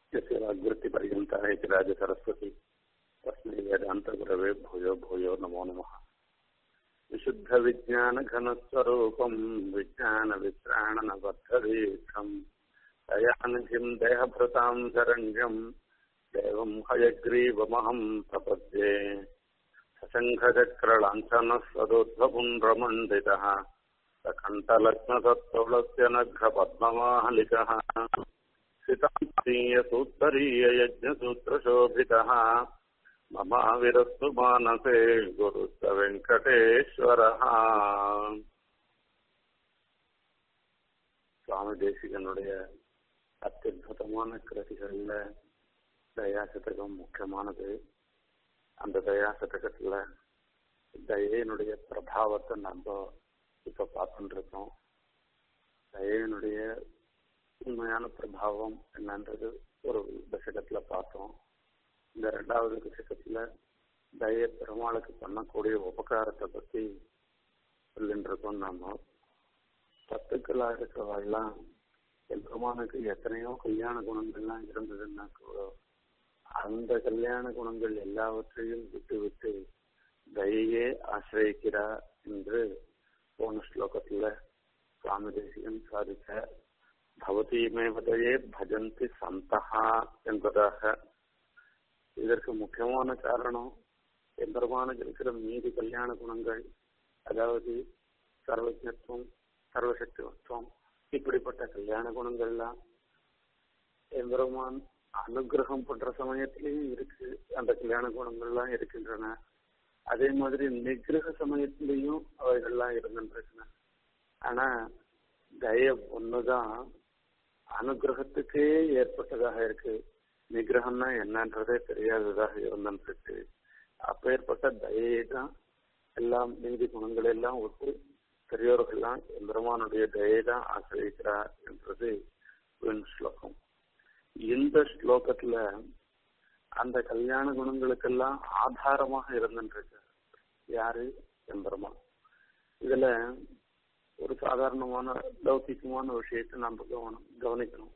यस्य वाग्वृत्तिपर्यन्ता इति राजसरस्वती तस्मै वेदान्तगुरवे भूयो भूयो नमो नमः विशुद्धविज्ञानघनस्वरूपम् विज्ञानवित्राणनबद्धदीक्षम् दयानिधिम् देहभृताम् शरण्यम् देवम् हयग्रीवमहम् प्रपद्ये सशङ्खचक्रलाञ्छनस्वदोद्भपुण्ड्रमण्डितः सकण्ठलग्नसत्तोलस्य नघ्रपद्ममाहलिकः सितान्तरीयसूत्तरीययज्ञसूत्रशोभितः ममाविरस्तु मानसे गुरुस्त வெங்கடேஸ்வரः சுவாமி தேசிகனுடைய அத்தியுதமான கிருதிகள்ல தயாசதகம் முக்கியமானது அந்த தயாசதகத்துல தயனுடைய பிரபாவத்தை நம்ம இப்ப பார்த்துட்டு இருக்கோம் தயனுடைய உண்மையான பிரபாவம் என்னன்றது ஒரு தசகத்துல பார்த்தோம் இந்த ரெண்டாவது தசகத்துல தய பெருமாளுக்கு பண்ணக்கூடிய உபகாரத்தை பத்தி சொல்லிட்டு இருக்கோம் நாம பத்துக்களா இருக்கிறவெல்லாம் என் பெருமானுக்கு எத்தனையோ கல்யாண குணங்கள்லாம் இருந்ததுன்னா கூட அந்த கல்யாண குணங்கள் எல்லாவற்றையும் விட்டு விட்டு தயையே ஆசிரியிக்கிறா என்று போன ஸ்லோகத்துல சுவாமி தேசிகன் சாதிக்க பவதீமேவதையே பஜந்தி சந்தகா என்பதாக இதற்கு முக்கியமான காரணம் எம்பெருமானுக்கு இருக்கிற மீதி கல்யாண குணங்கள் அதாவது சர்வஜத்துவம் சர்வசக்திவத்துவம் இப்படிப்பட்ட கல்யாண குணங்கள்லாம் எம்பெருமான் அனுகிரகம் பண்ற சமயத்திலையும் இருக்கு அந்த கல்யாண குணங்கள்லாம் இருக்கின்றன அதே மாதிரி நிகிரக சமயத்திலையும் அவைகள்லாம் இருந்துருக்குன ஆனா தய ஒண்ணுதான் அனுகிரகத்துக்கே ஏற்பட்டதாக இருக்கு நிகிரகம்னா என்னன்றதே தெரியாததாக இருந்துருக்கு அப்பேற்பட்ட தயை தான் எல்லாம் நீதி குணங்கள் எல்லாம் ஒட்டு பெரியோர்கள்லாம் எம்பெருமானுடைய தயை தான் ஆசிரியக்கிறார் என்றது ஸ்லோகம் இந்த ஸ்லோகத்துல அந்த கல்யாண குணங்களுக்கெல்லாம் ஆதாரமாக இருந்துருக்கு யாரு எம்பெருமான் இதுல ஒரு சாதாரணமான லௌகிகமான விஷயத்தை நம்ம கவனம் கவனிக்கணும்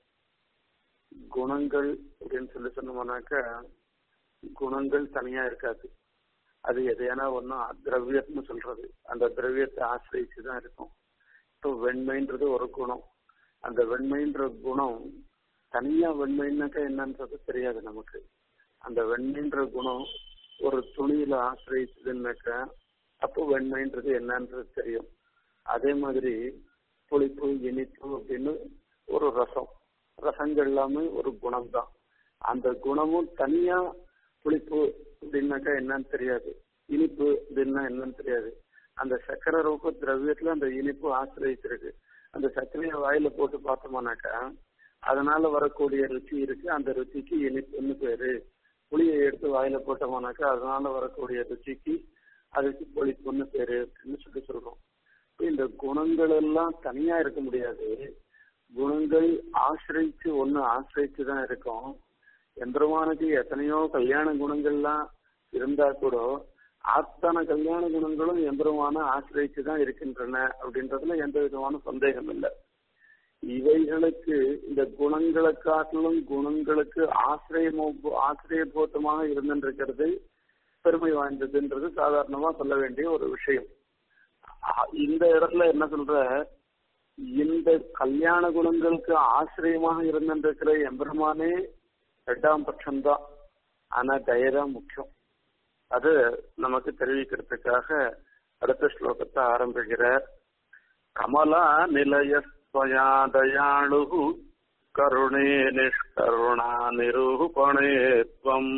குணங்கள் அப்படின்னு சொல்லி சொன்னோம்னாக்க குணங்கள் தனியா இருக்காது அது எதையானா ஒன்றும் திரவியம்னு சொல்றது அந்த திரவியத்தை ஆசிரியிச்சு தான் இருக்கும் இப்போ வெண்மைன்றது ஒரு குணம் அந்த வெண்மைன்ற குணம் தனியா வெண்மைன்னாக்கா என்னன்றது தெரியாது நமக்கு அந்த வெண்மைன்ற குணம் ஒரு துணியில ஆசிரியிச்சதுன்னாக்கா அப்போ வெண்மைன்றது என்னன்றது தெரியும் அதே மாதிரி புளிப்பு இனிப்பு அப்படின்னு ஒரு ரசம் ரசங்கள் எல்லாமே ஒரு குணம் தான் அந்த குணமும் தனியா புளிப்பு அப்படின்னாக்கா என்னன்னு தெரியாது இனிப்பு அப்படின்னா என்னன்னு தெரியாது அந்த சக்கரை ரூப திரவியத்துல அந்த இனிப்பு ஆசிரியச்சிருக்கு அந்த சர்க்கரையை வாயில போட்டு பார்த்தோம்னாக்கா அதனால வரக்கூடிய ருச்சி இருக்கு அந்த ருச்சிக்கு இனிப்புன்னு பேரு புளியை எடுத்து வாயில போட்டோம்னாக்கா அதனால வரக்கூடிய ருச்சிக்கு அதுக்கு புளிப்புன்னு பேரு அப்படின்னு சொல்லி சொல்றோம் இந்த குணங்கள் எல்லாம் தனியா இருக்க முடியாது குணங்கள் ஆசிரிச்சு ஒண்ணு ஆசிரிச்சு தான் இருக்கும் எம்பெருமானுக்கு எத்தனையோ கல்யாண குணங்கள்லாம் இருந்தா கூட அத்தனை கல்யாண குணங்களும் எம்பெருமான ஆசிரிச்சு தான் இருக்கின்றன அப்படின்றதுல எந்த விதமான சந்தேகம் இல்லை இவைகளுக்கு இந்த குணங்களை காட்டிலும் குணங்களுக்கு ஆசிரியமோ ஆசிரியபூத்தமாக இருந்துருக்கிறது பெருமை வாய்ந்ததுன்றது சாதாரணமா சொல்ல வேண்டிய ஒரு விஷயம் இந்த இடத்துல என்ன சொல்ற இந்த கல்யாண குணங்களுக்கு ஆசிரியமாக இருந்திருக்கிற எம்பெருமானே எட்டாம் பட்சம்தான் ஆனா தயதான் முக்கியம் அது நமக்கு தெரிவிக்கிறதுக்காக அடுத்த ஸ்லோகத்தை ஆரம்பிக்கிறார் கமலா நிலையஸ்வயா தயாளு கருணே நிஷ்கருணா நிரூபணே துவம்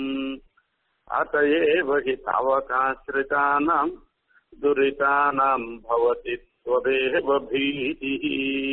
அத்தஏவ ஹி தவகாசிரிதானாம் துரிதானாம் பவதி ஸ்வதேவ பீதிஹ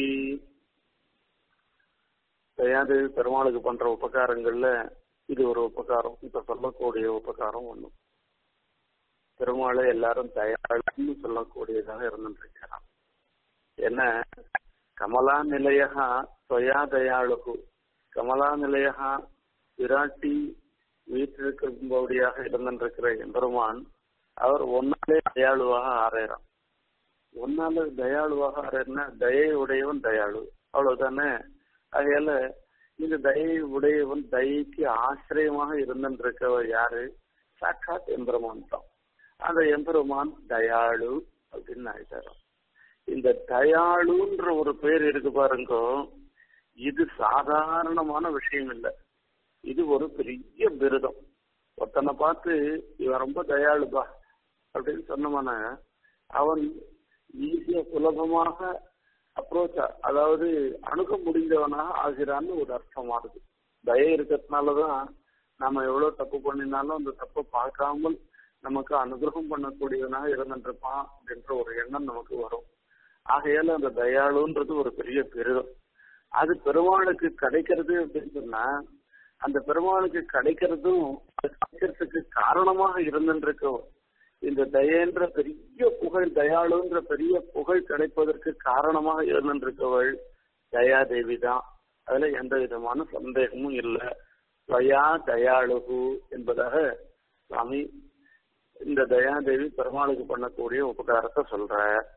தயாதேவி பெருமாளுக்கு பண்ற உபகாரங்கள்ல இது ஒரு உபகாரம் இப்ப சொல்லக்கூடிய உபகாரம் ஒண்ணு பெருமாளை எல்லாரும் தயாளுன்னு சொல்லக்கூடியதாக இருந்துருக்கிறான் என்ன கமலா நிலையா ஸ்வயா தயாளுகு கமலா நிலையா விராட்டி வீட்டிற்கும்படியாக இருந்திருக்கிற எம்பெருமான் அவர் ஒன்னாலே தயாளுவாக ஆறாயிரம் ஒன்னால தயாளுவாக ஆறாயிரம்னா தயை உடையவன் தயாளு அவ்வளவுதானே ஆகையால இந்த தயை உடையவன் தயைக்கு ஆசிரியமாக இருந்திருக்கவர் யாரு சாட்சாத் எம்பெருமான் தான் அந்த எம்பெருமான் தயாளு அப்படின்னு ஆயிட்டாரு இந்த தயாளுன்ற ஒரு பேர் இருக்கு பாருங்க இது சாதாரணமான விஷயம் இல்லை இது ஒரு பெரிய விருதம் ஒருத்தனை பார்த்து இவன் ரொம்ப தயாளுபா அப்படின்னு சொன்னமான அவன் ஈஸியா சுலபமாக அப்ரோச் அதாவது அணுக முடிந்தவனாக ஆகிறான்னு ஒரு அர்த்தமாகுது தய இருக்கிறதுனாலதான் நம்ம எவ்வளவு தப்பு பண்ணினாலும் அந்த தப்பை பார்க்காமல் நமக்கு அனுகிரகம் பண்ணக்கூடியவனாக இருந்துருப்பான் அப்படின்ற ஒரு எண்ணம் நமக்கு வரும் ஆகையால அந்த தயாளுன்றது ஒரு பெரிய பெருதம் அது பெருமாளுக்கு கிடைக்கிறது அப்படின்னு சொன்னா அந்த பெருமாளுக்கு கிடைக்கிறதும் கிடைக்கிறதுக்கு காரணமாக இருந்துருக்கோம் இந்த தயன்ற பெரிய புகழ் தயாளுன்ற பெரிய புகழ் கிடைப்பதற்கு காரணமாக இருந்திருக்கவள் தயாதேவி தான் அதுல எந்த விதமான சந்தேகமும் இல்லை தயா தயாளுகு என்பதாக சுவாமி இந்த தயாதேவி பெருமாளுக்கு பண்ணக்கூடிய உபகாரத்தை சொல்ற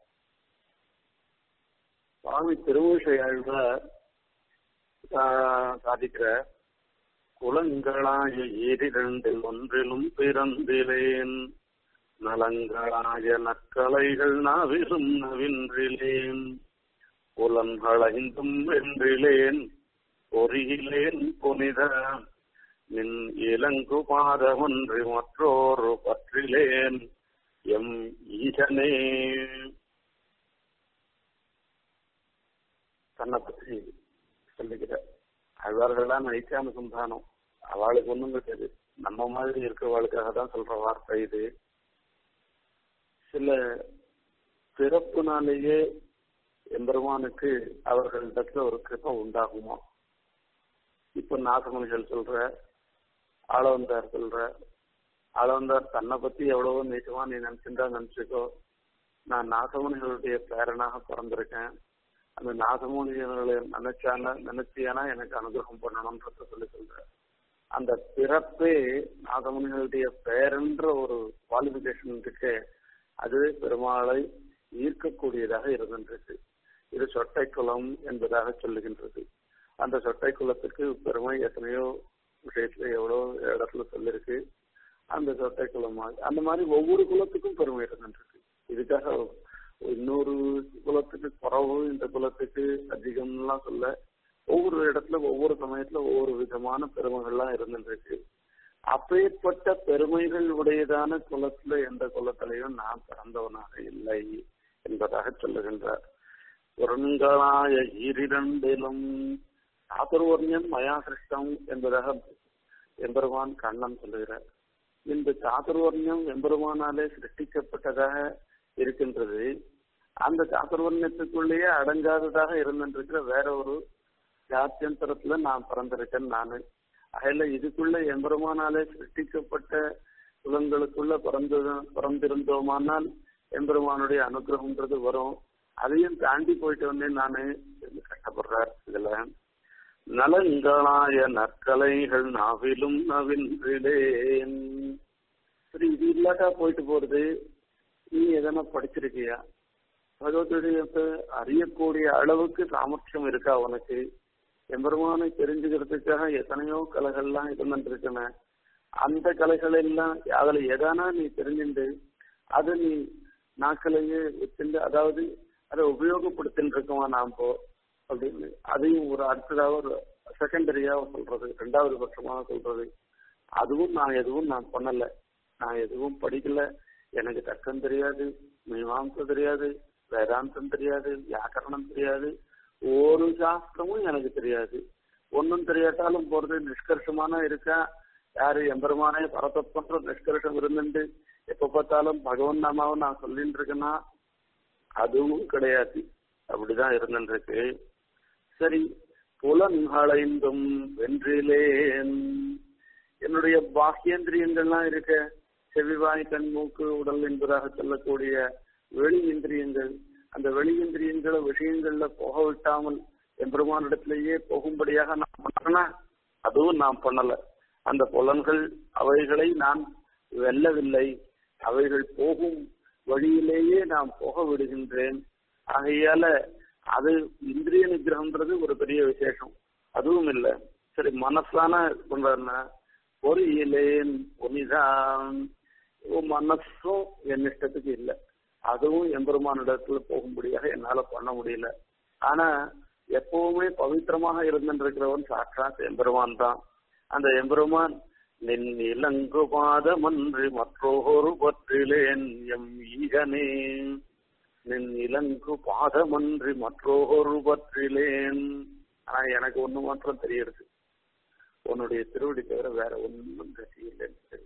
சுவாமி திருவிஷையாழ்வார் சாதிக்கிற குலங்களாய ஈரிரண்டில் ஒன்றிலும் பிறந்திலேன் நலங்களாய நற்கலைகள் நாவிலும் நவின்றிலேன் புலன்களைந்தும் வென்றிலேன் பொறியிலேன் புனித நின் இலங்கு பாதமன்றி மற்றோரு பற்றிலேன் எம் ஈசனே தன்னை பற்றி சொல்லிக்கிற அழ்வார்கள்லாம் நைத்தியானுசந்தானம் அவளுக்கு ஒண்ணும் கிடையாது நம்ம மாதிரி இருக்கிறவாளுக்காக தான் சொல்ற வார்த்தை இது சில பிறப்புனாலேயே எம்பெருமானுக்கு அவர்களிடத்துல ஒரு கிருப்பம் உண்டாகுமா இப்ப நாசமணிகள் சொல்ற ஆளவந்தார் சொல்ற ஆளவந்தார் தன்னை பத்தி எவ்வளவோ நீட்டமா நீ நினைச்சுட்டா நினைச்சுக்கோ நான் நாசமணிகளுடைய பேரனாக பிறந்திருக்கேன் அந்த நாசமூலிகளை நினைச்சான நினைச்சியானா எனக்கு அனுகிரகம் பண்ணணும்ன்றத சொல்லி சொல்ற அந்த பிறப்பே நாதமுனிகளுடைய பெயர்ன்ற ஒரு குவாலிபிகேஷன் இருக்கு அதுவே பெருமாளை ஈர்க்கக்கூடியதாக இருக்கின்றது இது சொட்டை குலம் என்பதாக சொல்லுகின்றது அந்த சொட்டை குலத்துக்கு பெருமை எத்தனையோ விஷயத்துல எவ்வளோ இடத்துல சொல்லிருக்கு அந்த சொட்டை குலமா அந்த மாதிரி ஒவ்வொரு குலத்துக்கும் பெருமை இருக்கின்றது இதுக்காக இன்னொரு குலத்துக்கு குறவு இந்த குலத்துக்கு அதிகம்லாம் சொல்ல ஒவ்வொரு இடத்துல ஒவ்வொரு சமயத்துல ஒவ்வொரு விதமான பெருமைகள்லாம் இருந்துருக்கு அப்பேற்பட்ட பெருமைகள் உடையதான குலத்துல எந்த குலத்திலையும் நான் பிறந்தவனாக இல்லை என்பதாக சொல்லுகின்றார் புறங்களாய ஈரிரண்டிலும் சாதுர்வர்ணியம் மயா சிருஷ்டம் என்பதாக எம்பெருமான் கண்ணன் சொல்லுகிறார் இந்த சாதுர்வர்ணியம் எம்பெருமானாலே சிருஷ்டிக்கப்பட்டதாக இருக்கின்றது அந்த சாதுர்வர்ணியத்துக்குள்ளேயே அடங்காததாக இருந்திருக்கிற வேற ஒரு ஜாத்தியந்தரத்துல நான் பிறந்திருக்கேன் நானு அதில் இதுக்குள்ள எம்பெருமானாலே சிருஷ்டிக்கப்பட்ட குலங்களுக்குள்ள பிறந்து பிறந்திருந்தோமானால் எம்பெருமானுடைய அனுகிரகம்ன்றது வரும் அதையும் தாண்டி போயிட்டு வந்தேன் நானு கஷ்டப்படுறார் இதுல நலங்களாய நற்கலைகள் நாவிலும் நவின்றேன் சரி இது இல்லாட்டா போயிட்டு போறது நீ எதனா படிச்சிருக்கியா பகவத்துடைய அறியக்கூடிய அளவுக்கு சாமர்த்தியம் இருக்கா உனக்கு எம்பெருமானை தெரிஞ்சுக்கிறதுக்காக எத்தனையோ கலைகள்லாம் இருந்துருக்கன அந்த கலைகள் எல்லாம் அதுல எதானா நீ தெரிஞ்சுண்டு அதை நீ நாட்களையே வச்சிருந்து அதாவது அதை உபயோகப்படுத்தின்னு இருக்கோமா நாம் போ அப்படின்னு அதையும் ஒரு அடுத்ததாக ஒரு செகண்டரியா சொல்றது ரெண்டாவது பட்சமாக சொல்றது அதுவும் நான் எதுவும் நான் பண்ணல நான் எதுவும் படிக்கல எனக்கு தர்க்கம் தெரியாது மீமாம்சம் தெரியாது வேதாந்தம் தெரியாது வியாக்கரணம் தெரியாது ஒரு சாஸ்திரமும் எனக்கு தெரியாது ஒன்னும் தெரியாட்டாலும் போறது நிஷ்கர்ஷமான இருக்கா யாரு எம்பெருமானே பரதப்பன்ற நிஷ்கர்ஷம் இருந்துட்டு எப்ப பார்த்தாலும் பகவன் நாமாவை நான் சொல்லிட்டு இருக்கேன்னா அதுவும் கிடையாது அப்படிதான் இருந்துருக்கு சரி புலன்களைந்தும் வென்றிலேன் என்னுடைய பாக்கியேந்திரியங்கள்லாம் இருக்க செவிவாய் கண் மூக்கு உடல் என்பதாக சொல்லக்கூடிய வெளி இந்திரியங்கள் அந்த வெளி இந்திரியங்கள விஷயங்கள்ல போக விட்டாமல் எம்பெருமானிடத்திலேயே போகும்படியாக நான் பண்ணனா அதுவும் நான் பண்ணல அந்த புலன்கள் அவைகளை நான் வெல்லவில்லை அவைகள் போகும் வழியிலேயே நான் போக விடுகின்றேன் ஆகையால அது இந்திரிய நிகிரகம்ன்றது ஒரு பெரிய விசேஷம் அதுவும் இல்லை சரி மனசான பண்றேன்னா பொறியிலேன் புனிதான் மனசும் என் இஷ்டத்துக்கு இல்லை அதுவும் எம்பெருமானிடத்துல போகும்படியாக என்னால பண்ண முடியல ஆனா எப்பவுமே பவித்திரமாக இருந்திருக்கிறவன் சாட்சாத் எம்பெருமான் தான் அந்த எம்பெருமான் நின் இலங்கு பாதமன்றி மற்றொரு பற்றிலேன் எம் ஈகனே நின் இலங்கு பாதமன்றி மற்றொரு பற்றிலேன் ஆனா எனக்கு ஒண்ணு மாத்திரம் தெரியுது உன்னுடைய திருவடி தவிர வேற ஒன்றும் கதி இல்லைன்னு தெரியும்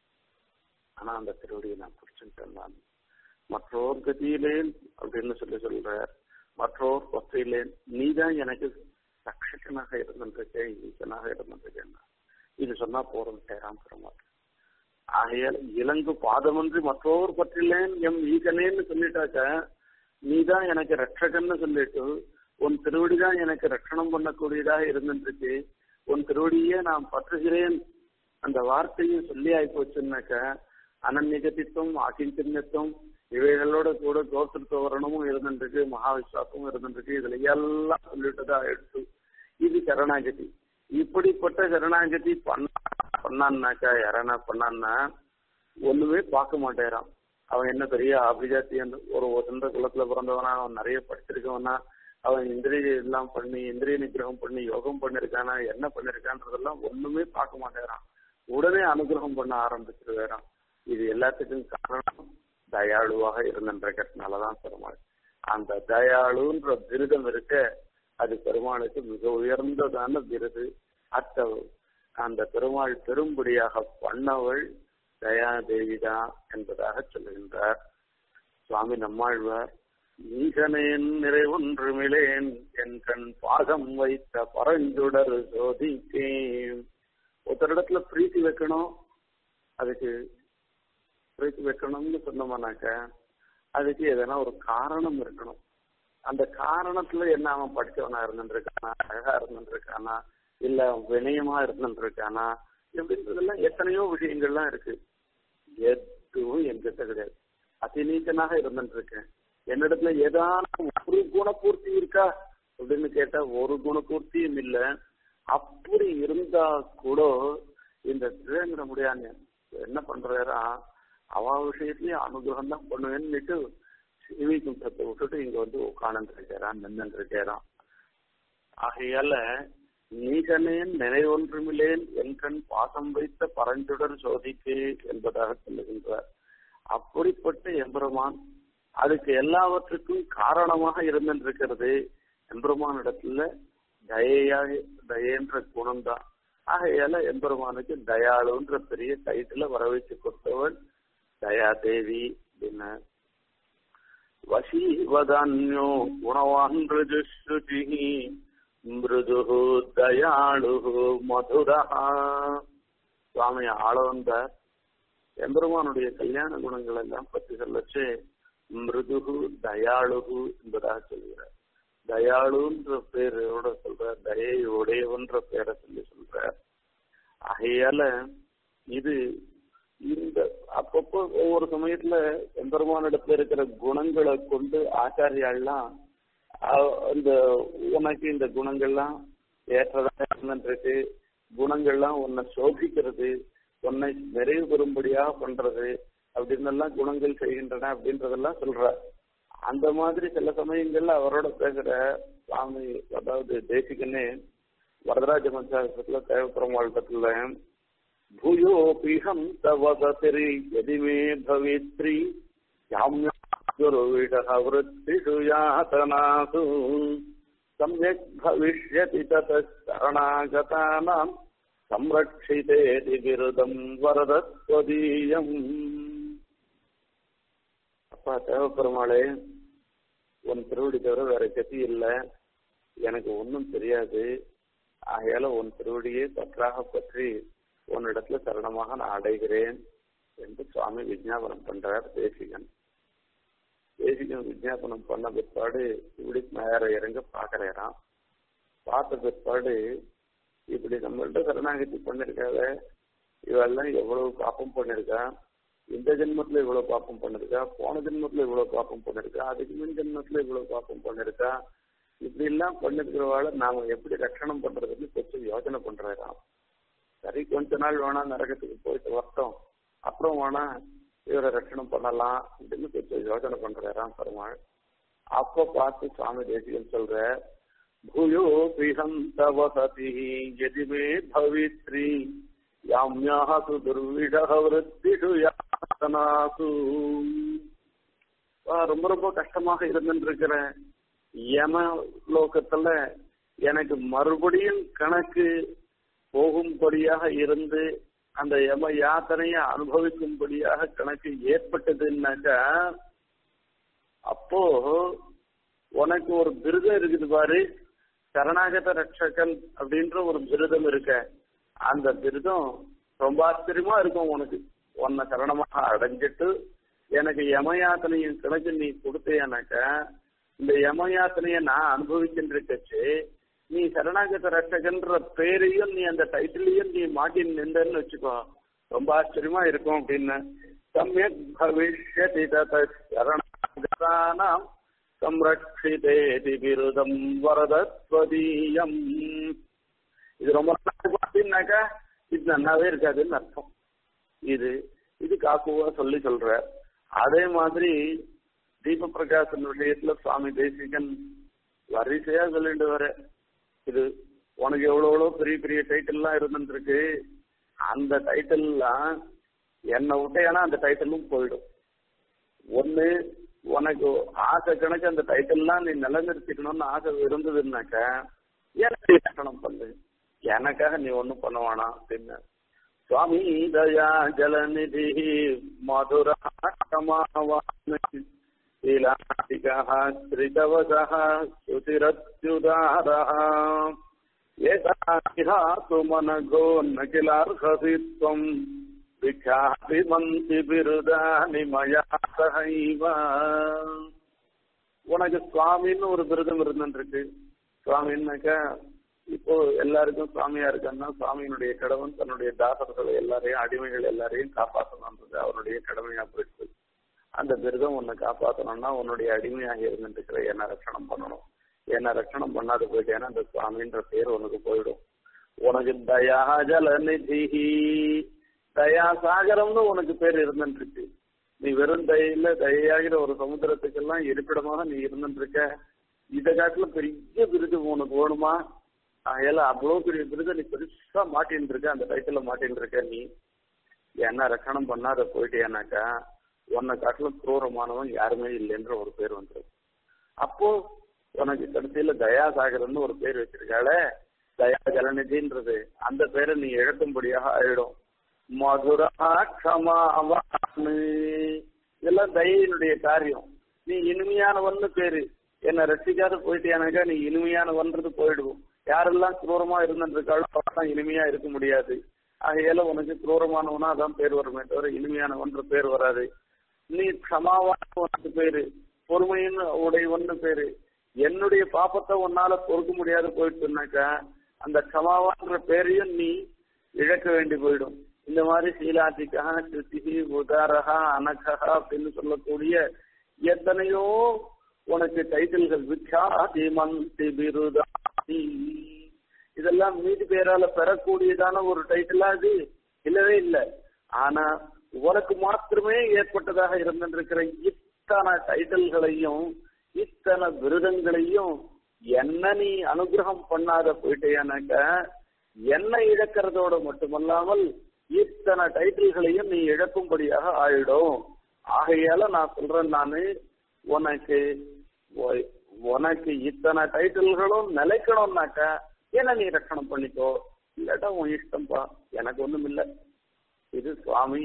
ஆனா அந்த திருவடியை நான் பிடிச்சுட்டேன் நான் மற்றோர் கதியிலேன் அப்படின்னு சொல்லி சொல்ற மற்றோர் பத்தியிலேன் நீதான் எனக்கு ரட்சகனாக இருந்திருக்கேன் ஈசனாக இருந்திருக்கேன் இது சொன்னா போறது தேராம் பெருமாள் ஆகையால் இலங்கு பாதமன்றி மற்றோர் பற்றிலேன் எம் ஈகனேன்னு சொல்லிட்டாக்க நீதான் எனக்கு ரட்சகன்னு சொல்லிட்டு உன் திருவடிதான் எனக்கு ரட்சணம் பண்ணக்கூடியதாக இருந்துருக்கு உன் திருவடியே நான் பற்றுகிறேன் அந்த வார்த்தையும் சொல்லி ஆயிப்போச்சுன்னாக்க அனநிகதித்துவம் அகிஞ்சின்னத்துவம் இவைகளோட கூட கோத்திருத்த வரணுமும் இருந்துருக்கு மகா விசுவாசமும் இருந்துருக்கு இதுல எல்லாம் சொல்லிட்டுதான் எடுத்து இது சரணாகதி இப்படிப்பட்ட சரணாகதி பண்ண பண்ணான்னாக்கா யாரனா பண்ணான்னா ஒண்ணுமே பார்க்க மாட்டேறான் அவன் என்ன பெரிய அபிஜாத்தி ஒரு சொந்த குலத்துல பிறந்தவனா அவன் நிறைய படிச்சிருக்கவனா அவன் இந்திரிய எல்லாம் பண்ணி இந்திரிய நிகிரகம் பண்ணி யோகம் பண்ணிருக்கானா என்ன பண்ணிருக்கான்றதெல்லாம் ஒண்ணுமே பார்க்க மாட்டேறான் உடனே அனுகிரகம் பண்ண ஆரம்பிச்சிருவேறான் இது எல்லாத்துக்கும் காரணம் தயாளுவாக இருந்திருக்கிறதுனாலதான் பெருமாள் அந்த தயாளுன்ற விருதம் இருக்க அது பெருமாளுக்கு மிக உயர்ந்ததான விருது அத்த அந்த பெருமாள் பெரும்படியாக பண்ணவள் தயாதேவிதான் என்பதாக சொல்லுகின்றார் சுவாமி நம்மாழ்வார் ஈகனேன் நிறைவொன்றுமிலேன் என் கண் பாகம் வைத்த பரஞ்சுடர் சோதிக்கேன் ஒருத்தரிடத்துல பிரீத்தி வைக்கணும் அதுக்கு பிரீத்தி வைக்கணும்னு சொன்னோம்னாக்க அதுக்கு எதனா ஒரு காரணம் இருக்கணும் அந்த காரணத்துல என்ன அவன் படிச்சவனா இருந்துருக்கானா அழகா இருந்துருக்கானா இல்ல வினயமா இருந்துருக்கானா இப்படின்றதெல்லாம் எத்தனையோ விஷயங்கள்லாம் இருக்கு எதுவும் என்கிட்ட கிடையாது அதிநீச்சனாக இருந்துட்டு இருக்கேன் என்னிடத்துல ஏதான ஒரு குணபூர்த்தி இருக்கா அப்படின்னு கேட்டா ஒரு குணபூர்த்தியும் இல்ல அப்படி இருந்தா கூட இந்த திருவேங்கிற முடியாது என்ன பண்றாரா அவ விஷயத்திலயும் அனுகிரகம் தான் பண்ணுவேன்னுட்டு சிவி குண்டத்தை விட்டுட்டு இங்க வந்து உட்காந்து இருக்கிறான் நின்று இருக்கிறான் ஆகையால நீகனேன் நினைவொன்றுமில்லேன் என் கண் பாசம் வைத்த பரஞ்சுடர் சோதிக்கு என்பதாக சொல்லுகின்றார் அப்படிப்பட்ட எம்பெருமான் அதுக்கு எல்லாவற்றுக்கும் காரணமாக இருந்திருக்கிறது எம்பெருமானிடத்துல தயையாக தயன்ற குணம்தான் ஆகையால எம்பெருமானுக்கு தயாளுன்ற பெரிய டைட்டில வர வச்சு கொடுத்தவன் தயாதேவி அப்படின்னு வசீவதான்யோ குணவான் ருஜுஸ்ருதி மிருது தயாளு மதுரா சுவாமி ஆளவந்த எம்பெருமானுடைய கல்யாண குணங்கள் எல்லாம் பற்றி சொல்லச்சு மிருது தயாளுகு என்பதாக சொல்கிறார் தயாளுன்ற பேரோட சொல்ற தயை உடையவன்ற பேரை சொல்லி சொல்ற ஆகையால இது இந்த அப்பப்போ ஒவ்வொரு சமயத்துல எம்பெருமானிடத்துல இருக்கிற குணங்களை கொண்டு ஆச்சாரியாள்லாம் இந்த உனக்கு இந்த குணங்கள்லாம் ஏற்றதாக இருந்துருக்கு குணங்கள்லாம் உன்னை சோபிக்கிறது உன்னை நிறைவு பெறும்படியாக பண்றது அப்படின்னு எல்லாம் குணங்கள் செய்கின்றன அப்படின்றதெல்லாம் சொல்ற அந்த மாதிரி சில சமயங்கள்ல அவரோட பேசுற சுவாமி அதாவது தேசிகனே வரதராஜ பஞ்சாயத்துல தேவபெருமாள் பூயோபிஹம் தவதரி எதிமே பவித்ரி யாமியாவிருத்திஷு யாதனாசு சமயக் பவிஷ்யதி தரணாகதானாம் சம்ரட்சிதேதி விருதம் வரதஸ்வதீயம் அப்பா தேவப்பெருமாளே உன் திருவடி தவிர வேற கதி இல்லை எனக்கு ஒன்றும் தெரியாது ஆகையால உன் திருவடியை பற்றாக பற்றி உன்னிடத்துல சரணமாக நான் அடைகிறேன் என்று சுவாமி விஜாபனம் பண்றார் தேசிகன் தேசிகன் விஜாபனம் பண்ண பிற்பாடு இப்படி மேல இறங்க பாக்குறாராம் பார்த்த பிற்பாடு இப்படி நம்மள்ட்ட சரணாகதி பண்ணிருக்காத இவெல்லாம் எவ்வளவு பாப்பம் பண்ணிருக்கா இந்த ஜென்மத்துல இவ்வளவு பாப்பம் பண்ணிருக்கா போன ஜென்மத்துல இவ்வளவு பாப்பம் பண்ணிருக்கா அதுக்கு முன் ஜென்மத்துல இவ்வளவு பாப்பம் பண்ணிருக்கா இப்படி எல்லாம் பண்ணிருக்கிறவாள நாம எப்படி ரட்சணம் பண்றதுன்னு கொஞ்சம் யோசனை பண்றாராம் சரி கொஞ்ச நாள் வேணா நரகத்துக்கு போயிட்டு வரட்டும் அப்புறம் வேணா இவரை ரட்சணம் பண்ணலாம் அப்படின்னு கொஞ்சம் யோசனை பண்றாராம் பெருமாள் அப்போ பார்த்து சுவாமி தேசிகன் சொல்ற பூயோ பிஹந்தவ சதி எதிமே பவித்ரி யாம்யாசு துர்விடக விருத்திஷு யாசனாசு ரொம்ப ரொம்ப கஷ்டமாக இருந்துருக்கிறேன் யம லோகத்துல எனக்கு மறுபடியும் கணக்கு போகும்படியாக இருந்து அந்த யம யாத்தனைய அனுபவிக்கும்படியாக கணக்கு ஏற்பட்டதுன்னாக்கா அப்போ உனக்கு ஒரு விருதம் இருக்குது பாரு சரணாகத ரட்சகன் அப்படின்ற ஒரு விருதம் இருக்க அந்த விருதம் ரொம்ப ஆச்சரியமா இருக்கும் உனக்கு உன்னை சரணமாக அடைஞ்சிட்டு எனக்கு யமயாத்தனையின் கணக்கு நீ கொடுத்தேனாக்க இந்த யமயாத்தனைய நான் அனுபவிக்கின்றிருக்கச்சு நீ சரணாகத ரட்சகன்ற பேரையும் நீ அந்த டைட்டிலையும் நீ மாட்டி நின்றன்னு வச்சுக்கோ ரொம்ப ஆச்சரியமா இருக்கும் அப்படின்னு சமயக் பவிஷ்யதி தத சரணாகதானாம் சம்ரட்சிதேதி விருதம் வரதத்வதீயம் இது ரொம்ப அப்படின்னாக்கா இது நன்னாவே இருக்காதுன்னு அர்த்தம் இது இது காக்குவா சொல்லி சொல்ற அதே மாதிரி தீப பிரகாசன் விஷயத்துல சுவாமி தேசிகன் வரிசையா சொல்லிட்டு வர இது உனக்கு எவ்வளவு எவ்வளவு பெரிய பெரிய டைட்டில்லாம் இருந்துருக்கு அந்த டைட்டில்லாம் என்னை விட்டேனா அந்த டைட்டிலும் போயிடும் ஒண்ணு உனக்கு ஆசை கணக்கு அந்த டைட்டில்லாம் நீ நிலநிறுத்திக்கணும்னு ஆசை இருந்ததுன்னாக்க எனக்கு கட்டணம் பண்ணு எனக்காக நீ ஒண்ணும் பண்ண வேணாம் அப்படின்னு சுவாமி தயா ஜலநிதி மதுராமாவான் शीलाटिकः त्रिदवसः श्रुतिरत्युदारः एताभिधातु मनघोन्न किलार्हसि त्वम् विख्याति मन्ति बिरुदानि मया सहैव உனக்கு சுவாமின்னு ஒரு விருதம் இருந்துருக்கு சுவாமின்னாக்கா இப்போ எல்லாருக்கும் சுவாமியா இருக்கான்னா சுவாமியினுடைய கடவன் தன்னுடைய தாசர்களை எல்லாரையும் அடிமைகள் எல்லாரையும் காப்பாற்றணுன்றது அவருடைய கடமையா போயிடுச்சு அந்த விரதம் உன்னை காப்பாற்றணும்னா உன்னுடைய அடிமையாக இருந்துட்டு என்ன ரட்சணம் பண்ணணும் என்ன ரட்சணம் பண்ணாத போயிட்டேன்னா அந்த சுவாமின்ற பேர் உனக்கு போயிடும் உனக்கு தயா ஜலநிதி தயா சாகரம்னு உனக்கு பேர் இருந்துருக்கு நீ வெறும் தயில தயாகிற ஒரு சமுத்திரத்துக்கெல்லாம் இருப்பிடமாக நீ இருந்துருக்க இதை காட்டுல பெரிய விருது உனக்கு வேணுமா ஆகையால அவ்வளவு பெரிய விருதை நீ பெருசா மாட்டின்னு இருக்க அந்த டைட்டில மாட்டின்னு இருக்க நீ என்ன ரட்சணம் பண்ணாத போயிட்டேனாக்கா உன்னை காட்டிலும் குரூரமானவன் யாருமே இல்லைன்ற ஒரு பேர் வந்துடும் அப்போ உனக்கு கடைசியில தயாசாகரன்னு ஒரு பேர் வச்சிருக்காளே தயா ஜலநிதின்றது அந்த பேரை நீ இழக்கும்படியாக ஆயிடும் மதுரா க்ஷமாவான்னு இதெல்லாம் தயினுடைய காரியம் நீ இனிமையானவன்னு பேரு என்ன ரசிக்காத போயிட்டியானாக்கா நீ இனிமையானவன்றது போயிடுவோம் யாரெல்லாம் குரூரமா இருந்துருக்காளோ அவெல்லாம் இனிமையா இருக்க முடியாது ஆகையால உனக்கு குரூரமானவனா அதான் பேர் வருமே தவிர இனிமையானவன்ற பேர் வராது நீ க்ஷமாவான உனக்கு பேரு பொறுமைன்னு உடையவன்னு பேரு என்னுடைய பாப்பத்தை உன்னால பொறுக்க முடியாது போயிட்டுனாக்கா அந்த க்ஷமாவான்ற பேரையும் நீ இழக்க வேண்டி போயிடும் இந்த மாதிரி சீலாதிக்கா சிருத்திகி உதாரகா அனகா அப்படின்னு சொல்லக்கூடிய எத்தனையோ உனக்கு டைட்டில்கள் விக்யாதி மந்தி பிருதாதி இதெல்லாம் மீதி பேரால பெறக்கூடியதான ஒரு டைட்டிலா அது இல்லவே இல்லை ஆனா உனக்கு மாத்திரமே ஏற்பட்டதாக இருந்திருக்கிற இத்தனை டைட்டில்களையும் இத்தனை விருதங்களையும் என்ன நீ அனுகிரகம் பண்ணாத போயிட்டேனாக்க என்ன இழக்கிறதோட மட்டுமல்லாமல் இத்தனை டைட்டில்களையும் நீ இழக்கும்படியாக ஆயிடும் ஆகையால நான் சொல்றேன் நானு உனக்கு உனக்கு இத்தனை டைட்டில்களும் நிலைக்கணும்னாக்கா என்ன நீ ரட்சணம் பண்ணிக்கோ இல்லாட்டா உன் இஷ்டம்பா எனக்கு ஒண்ணும் இல்லை இது சுவாமி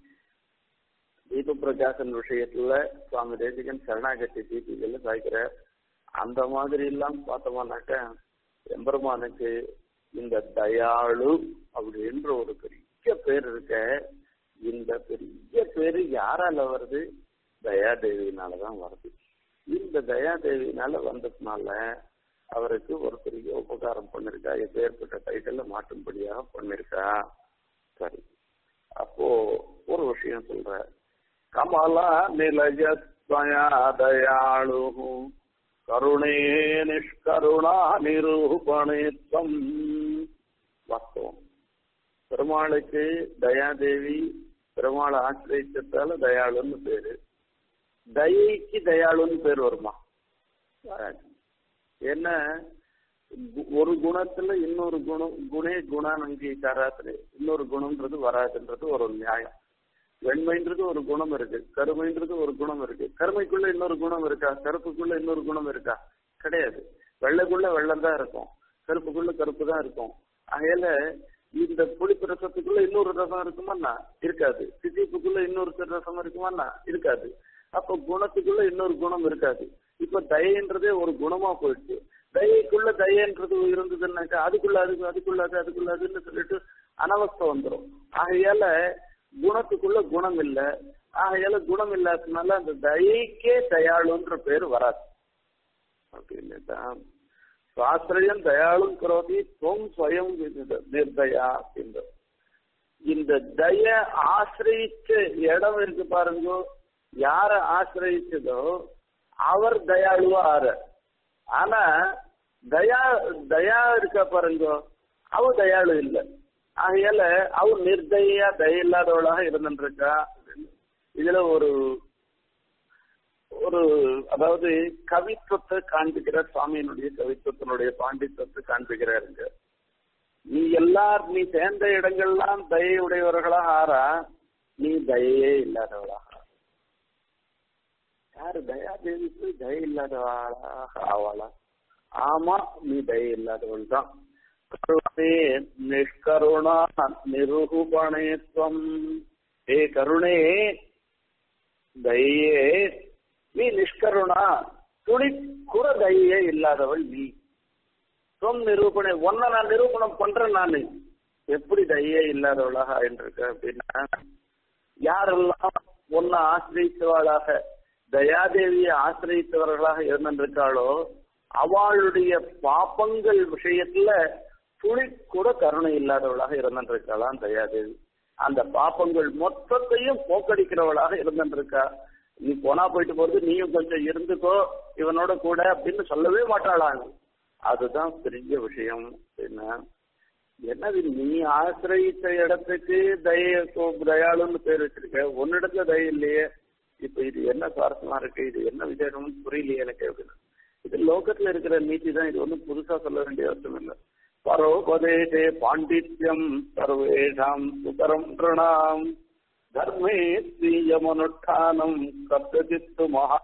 தீப பிரகாசன் விஷயத்துல சுவாமி தேசிகன் சரணாகதி தீபிகள் சாய்க்கிற அந்த மாதிரி எல்லாம் பார்த்தோம்னாக்கா எம்பெருமானுக்கு இந்த தயாளு அப்படின்ற ஒரு பெரிய பேர் இருக்க இந்த பெரிய பேரு யாரால வருது தயாதேவினாலதான் வருது இந்த தயாதேவினால வந்ததுனால அவருக்கு ஒரு பெரிய உபகாரம் பண்ணிருக்கா எப்பேற்பட்ட டைட்டில் மாற்றும்படியாக பண்ணிருக்கா சரி அப்போ ஒரு விஷயம் சொல்ற கமலா நிலஜத்வயா தயாளு கருணே நிஷ்கருணா நிரூபணேத்வம் வாஸ்தவம் பெருமாளுக்கு தயாதேவி பெருமாளை ஆசிரியத்தால தயாளுன்னு பேரு தயைக்கு தயாளுன்னு பேர் வருமா வராது. ஏன்னா கு- ஒரு குணத்துல இன்னொரு குணம் குணே குணானங்கீகாரத்துல இன்னொரு குணம்ன்றது வராதுன்றது ஒரு நியாயம் வெண்மைன்றது ஒரு குணம் இருக்கு கருமைன்றது ஒரு குணம் இருக்கு கருமைக்குள்ள இன்னொரு குணம் இருக்கா கருப்புக்குள்ள இன்னொரு குணம் இருக்கா கிடையாது வெள்ளைக்குள்ள வெள்ளம் தான் இருக்கும் கருப்புக்குள்ள கருப்பு தான் இருக்கும் ஆகையால இந்த புளிப்பு ரசத்துக்குள்ள இன்னொரு ரசம் இருக்குமாண்ணா இருக்காது திதிப்புக்குள்ள இன்னொரு ரசம் இருக்குமாண்ணா இருக்காது அப்ப குணத்துக்குள்ள இன்னொரு குணம் இருக்காது இப்ப தயைன்றதே ஒரு குணமா போயிடுச்சு தயைக்குள்ள தயன்றது இருந்ததுன்னாக்கா அதுக்குள்ள அதுக்கு அதுக்குள்ள அது அதுக்குள்ள அதுன்னு சொல்லிட்டு அனவஸ்தை வந்துடும் ஆகையால குணத்துக்குள்ள குணம் இல்ல ஆகையால குணம் இல்லாததுனால அந்த தயைக்கே தயாளுன்ற பேர் வராது அப்படின்னுதான் சுவாசிரியம் தயாளும் கரோதி தொம் ஸ்வயம் விதி- நிர்தயா அப்படின்றது இந்த தய ஆசிரியிச்ச இடம் இருக்கு பாருங்க யார ஆசிரியிச்சதோ அவர் தயாளுவா ஆற ஆனா தயா தயா இருக்க பாருங்க அவ தயாளு இல்ல ஆகையால அவ நிர்தயா தய இல்லாதவளாக இருந்துருக்கா இதுல ஒரு ஒரு அதாவது கவித்துவத்தை காண்பிக்கிற சுவாமியினுடைய கவித்துவத்தினுடைய பாண்டித்துவத்தை காண்பிக்கிறாருங்க நீ எல்லார் நீ சேர்ந்த இடங்கள்லாம் தயை உடையவர்களாக ஆறா நீ தயையே இல்லாதவளாக ஆறா. யாரு தயாதேவிக்கு தயை இல்லாதவளாக ஆவாளா ஆமா நீ தயை இல்லாதவள் தான் கருணே நிஷ்கருணா நிருபணேத்வம் ஏ கருணே தயே நீ நிஷ்கருணா துளி குற தயே இல்லாதவள் நீ சொம் நிரூபணை ஒன்ன நான் நிரூபணம் பண்றேன் நானு எப்படி தயே இல்லாதவளாக ஆயின்றிருக்க அப்படின்னா யாரெல்லாம் ஒன்ன ஆசிரியத்தவளாக தயாதேவியை ஆசிரியத்தவர்களாக இருந்திருக்காளோ அவளுடைய பாப்பங்கள் விஷயத்துல துளி கூட கருணை இல்லாதவளாக இருந்திருக்காளாம் தயாதேவி அந்த பாப்பங்கள் மொத்தத்தையும் போக்கடிக்கிறவளாக இருந்திருக்கா நீ போனா போயிட்டு போறது நீயும் கொஞ்சம் இருந்துக்கோ இவனோட கூட அப்படின்னு சொல்லவே மாட்டாளாங்க அதுதான் பெரிய விஷயம் என்ன என்னது நீ ஆசிரியித்த இடத்துக்கு தய தயாளுன்னு பேர் வச்சிருக்க உன்னிடத்துல தய இல்லையே இப்ப இது என்ன சுவாரஸ்யமா இருக்கு இது என்ன விசேஷம்னு புரியலையே எனக்கு அப்படின்னு இது லோகத்துல இருக்கிற நீதி தான் இது ஒன்றும் புதுசா சொல்ல வேண்டிய அவசியம் இல்லை பரோபதேசே பாண்டித்யம் சர்வேஷாம் சுகரம் பிரணாம் தர்மே ஸ்ரீயமனுஷ்டானம் கர்த்தஜித்து மகா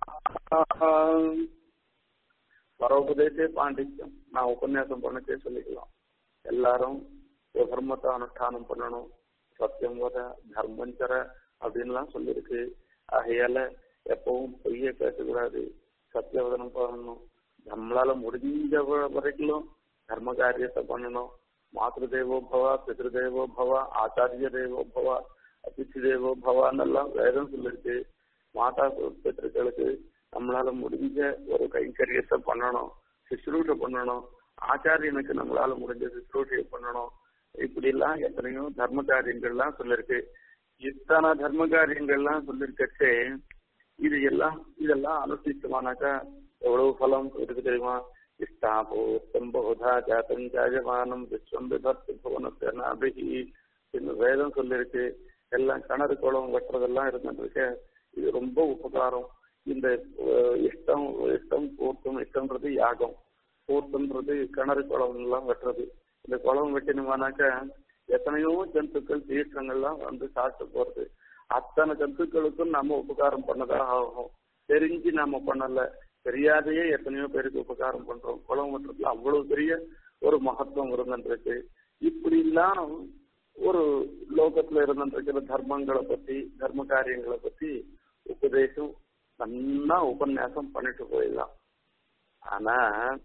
பரோபதேசே பாண்டித்யம் நான் உபன்யாசம் பண்ணச்சே சொல்லிக்கலாம் எல்லாரும் தர்மத்தை அனுஷ்டானம் பண்ணணும் சத்தியம் வத தர்மஞ்சர அப்படின்லாம் சொல்லியிருக்கு ஆகையால எப்பவும் பொய்ய பேசக்கூடாது சத்தியவதனம் பண்ணணும் நம்மளால முடிஞ்ச வ- வரைக்கும் தர்ம காரியத்தை பண்ணணும் மாத்ரு தேவோ பவ பித்ரு தேவோ பவ ஆச்சாரிய தேவோ பவ அதித்தி தேவோ பவான்னெல்லாம் வேதம் சொல்லிருக்கு மாதா பித்திருக்களுக்கு நம்மளால முடிஞ்ச ஒரு கைங்கரியத்தை பண்ணணும் சுஷ்ரூஷை பண்ணணும் ஆச்சாரியனுக்கு நம்மளால முடிஞ்ச சுஷ்ரூஷையை பண்ணணும் இப்படி எல்லாம் எத்தனையோ தர்ம காரியங்கள்லாம் சொல்லிருக்கு இத்தனை தர்ம காரியங்கள்லாம் சொல்லிருக்கச்சே இது எல்லாம் இதெல்லாம் அனுஷ்டிச்சமானாக்கா எவ்வளவு பலம் இருக்கு தெரியுமா இஷ்டாபூத்தம் பகுதா ஜாத்தம் ஜாயமானம் விஸ்வம் விபத்து புவனத்தனாபிகி இந்த வேதம் சொல்லிருக்கு எல்லாம் கிணறு குளம் வெட்டுறதெல்லாம் இருந்துருக்கு இது ரொம்ப உபகாரம் இந்த அஹ், இஷ்டம் இஷ்டம் பூர்த்தம் இஷ்டம்ன்றது யாகம் பூர்த்தம்ன்றது கிணறு குளம் எல்லாம் வெட்டுறது இந்த குளம் வெட்டினோம்னாக்க எத்தனையோ ஜந்துக்கள் தீர்த்தங்கள்லாம் வந்து சாப்பிட்டு போறது அத்தனை ஜந்துக்களுக்கும் நம்ம உபகாரம் பண்ணதாக ஆகும் தெரிஞ்சு நாம பண்ணல தெரியாதையே எத்தனையோ பேருக்கு உபகாரம் பண்றோம் குளம் வெட்டுறதுல அவ்வளவு பெரிய ஒரு மகத்துவம் இருந்துருக்கு இப்படி எல்லாம் ஒரு லோகத்துல இருந்துருக்கிற தர்மங்களை பத்தி தர்ம காரியங்களை பத்தி உபதேசம் நன்னா உபன்யாசம் பண்ணிட்டு போயிடலாம் ஆனா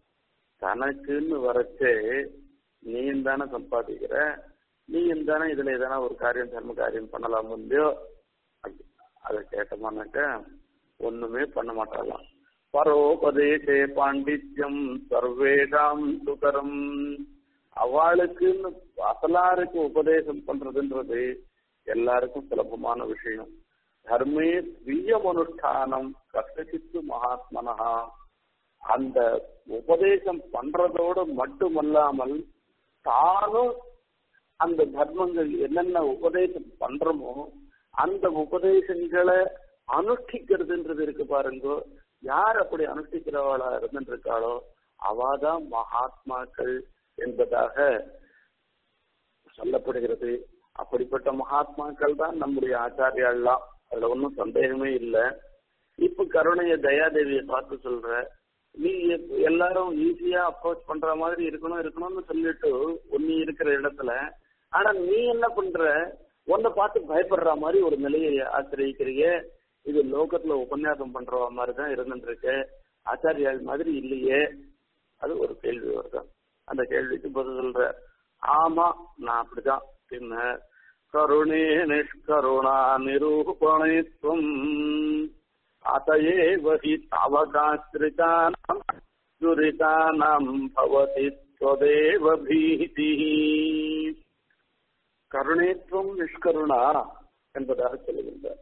தனக்குன்னு வரச்சே நீயும் தானே சம்பாதிக்கிற நீயும் தானே இதுல எதனா ஒரு காரியம் தர்ம காரியம் பண்ணலாம் இல்லையோ அப்படி- அதை கேட்டோம்னாக்க ஒண்ணுமே பண்ண மாட்டாளாம் பரோபதேசே பாண்டித்யம் சர்வேஷாம் சுகரம் அவளுக்குன்னு அசலாருக்கு உபதேசம் பண்றதுன்றது எல்லாருக்கும் சுலபமான விஷயம் தர்மே ஸ்வீயம் அனுஷ்டானம் கஷ்டசித்து மகாத்மனஹா அந்த உபதேசம் பண்றதோடு மட்டுமல்லாமல் தானும் அந்த தர்மங்கள் என்னென்ன உபதேசம் பண்றோமோ அந்த உபதேசங்களை அனுஷ்டிக்கிறதுன்றது இருக்கு பாருங்க யார் அப்படி அனுஷ்டிக்கிறவளா இருந்துருக்காளோ அவாதான் மகாத்மாக்கள் என்பதாக சொல்லப்படுகிறது அப்படிப்பட்ட மகாத்மாக்கள் தான் நம்முடைய ஆச்சாரியாள்லாம் அதுல ஒன்றும் சந்தேகமே இல்லை இப்ப கருணைய தயாதேவியை பார்த்து சொல்ற நீ எப்- எல்லாரும் ஈஸியா அப்ரோச் பண்ற மாதிரி இருக்கணும் இருக்கணும்னு சொல்லிட்டு நீ இருக்கிற இடத்துல ஆனா நீ என்ன பண்ற உன்னை பார்த்து பயப்படுற மாதிரி ஒரு நிலையை ஆசிரியக்கிறீங்க இது லோகத்துல உபன்யாசம் பண்ற மாதிரி தான் இருந்துட்டு இருக்கு ஆச்சாரியாள் மாதிரி இல்லையே அது ஒரு கேள்வி வருது அந்த கேள்விக்கு பதில் சொல்ற ஆமா நான் அப்படிதான் பின்ன கருணே நிஷ்கருணா நிரூபணித்துவம் அதையேவ ஹி தவகாஸ்திரிதானாம் துரிதானாம் பவதி त्वदेव भीतिः கருணேத்துவம் நிஷ்கருணா என்பதாக சொல்லுகின்றார்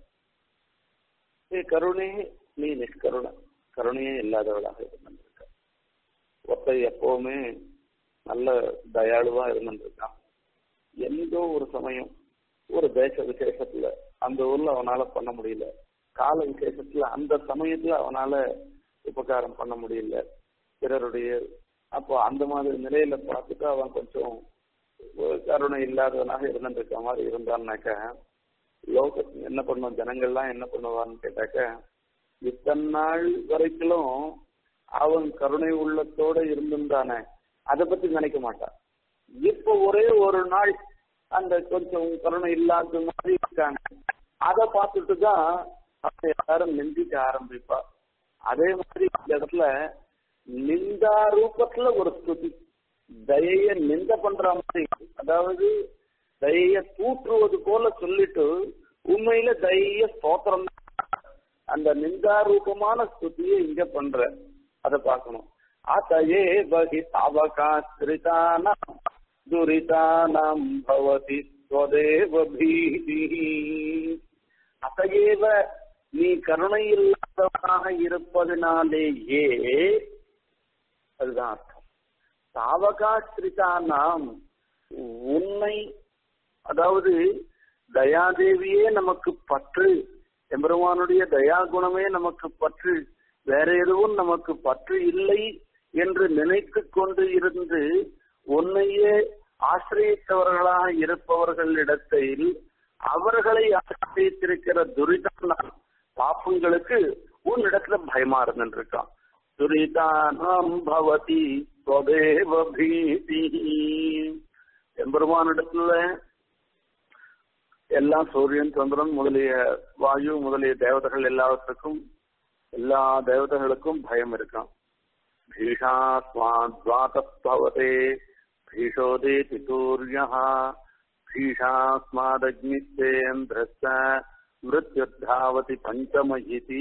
ஏ கருணே நீ நிஷ்கருண கருணையே இல்லாதவளாக இருந்திருக்க ஒருத்தர் எப்பவுமே நல்ல தயாளுவா இருந்திருக்கான் எந்தோ ஒரு சமயம் ஒரு தேச விசேஷத்துல அந்த ஊர்ல அவனால பண்ண முடியல கால விசேஷத்துல அந்த சமயத்துல அவனால உபகாரம் பண்ண முடியல பிறருடைய அப்போ அந்த மாதிரி நிலையில பார்த்துட்டு அவன் கொஞ்சம் ஒரு கருணை இல்லாதவனாக இருந்துருக்க மாதிரி இருந்தான்னாக்க லோக என்ன பண்ணும் ஜனங்கள்லாம் என்ன பண்ணுவான்னு கேட்டாக்க இத்தனை நாள் வரைக்கும் அவன் கருணை உள்ளத்தோட இருந்திருந்தானே அதை பத்தி நினைக்க மாட்டான் இப்ப ஒரே ஒரு நாள் அந்த கொஞ்சம் கருணை இல்லாத மாதிரி இருக்காங்க அதை பார்த்துட்டு தான் அவன் எல்லாரும் நிந்திக்க ஆரம்பிப்பா அதே மாதிரி இந்த இடத்துல நிந்தா ரூபத்துல ஒரு ஸ்துதி தயைய நிந்த பண்ற மாதிரி அதாவது தயைய தூற்றுவது போல சொல்லிட்டு உண்மையில தயைய ஸ்தோத்திரம் அந்த நிந்தா ரூபமான ஸ்துதியை இங்க பண்ற அத பார்க்கணும் அத்தயே பகி தாவகாஸ்திரிதானாம் துரிதானாம் பவதி ஸ்வதேவ பீதிஹி அத்தையேவ நீ கருணை இல்லாதவனாக இருப்பதனாலேயே அதுதான் அர்த்தம் சாவகாஸ்திரிதானாம் உன்னை அதாவது தயாதேவியே நமக்கு பற்று எம்பெருமானுடைய தயா குணமே நமக்கு பற்று வேற எதுவும் நமக்கு பற்று இல்லை என்று நினைத்து கொண்டு இருந்து உன்னையே ஆசிரியத்தவர்களாக இருப்பவர்களிடத்தில் அவர்களை ஆசிரியத்திருக்கிற துரிதம் பாப்பங்களுக்கு உன்னிடத்துல பயமா இருந்துருக்கான் துரிதானம் பவதி ஸ்வதேவ பீதி எம்பெருமானிடத்துல எல்லாம் சூரியன் சந்திரன் முதலிய வாயு முதலிய தேவதைகள் எல்லாவற்றுக்கும் எல்லா தேவதைகளுக்கும் பயம் இருக்கான் भीषास्माद्वातः भीषोदेति सूर्यः भीषास्मादग्निश्चेन्द्रश्च मृत्युर्धावति पञ्चम इति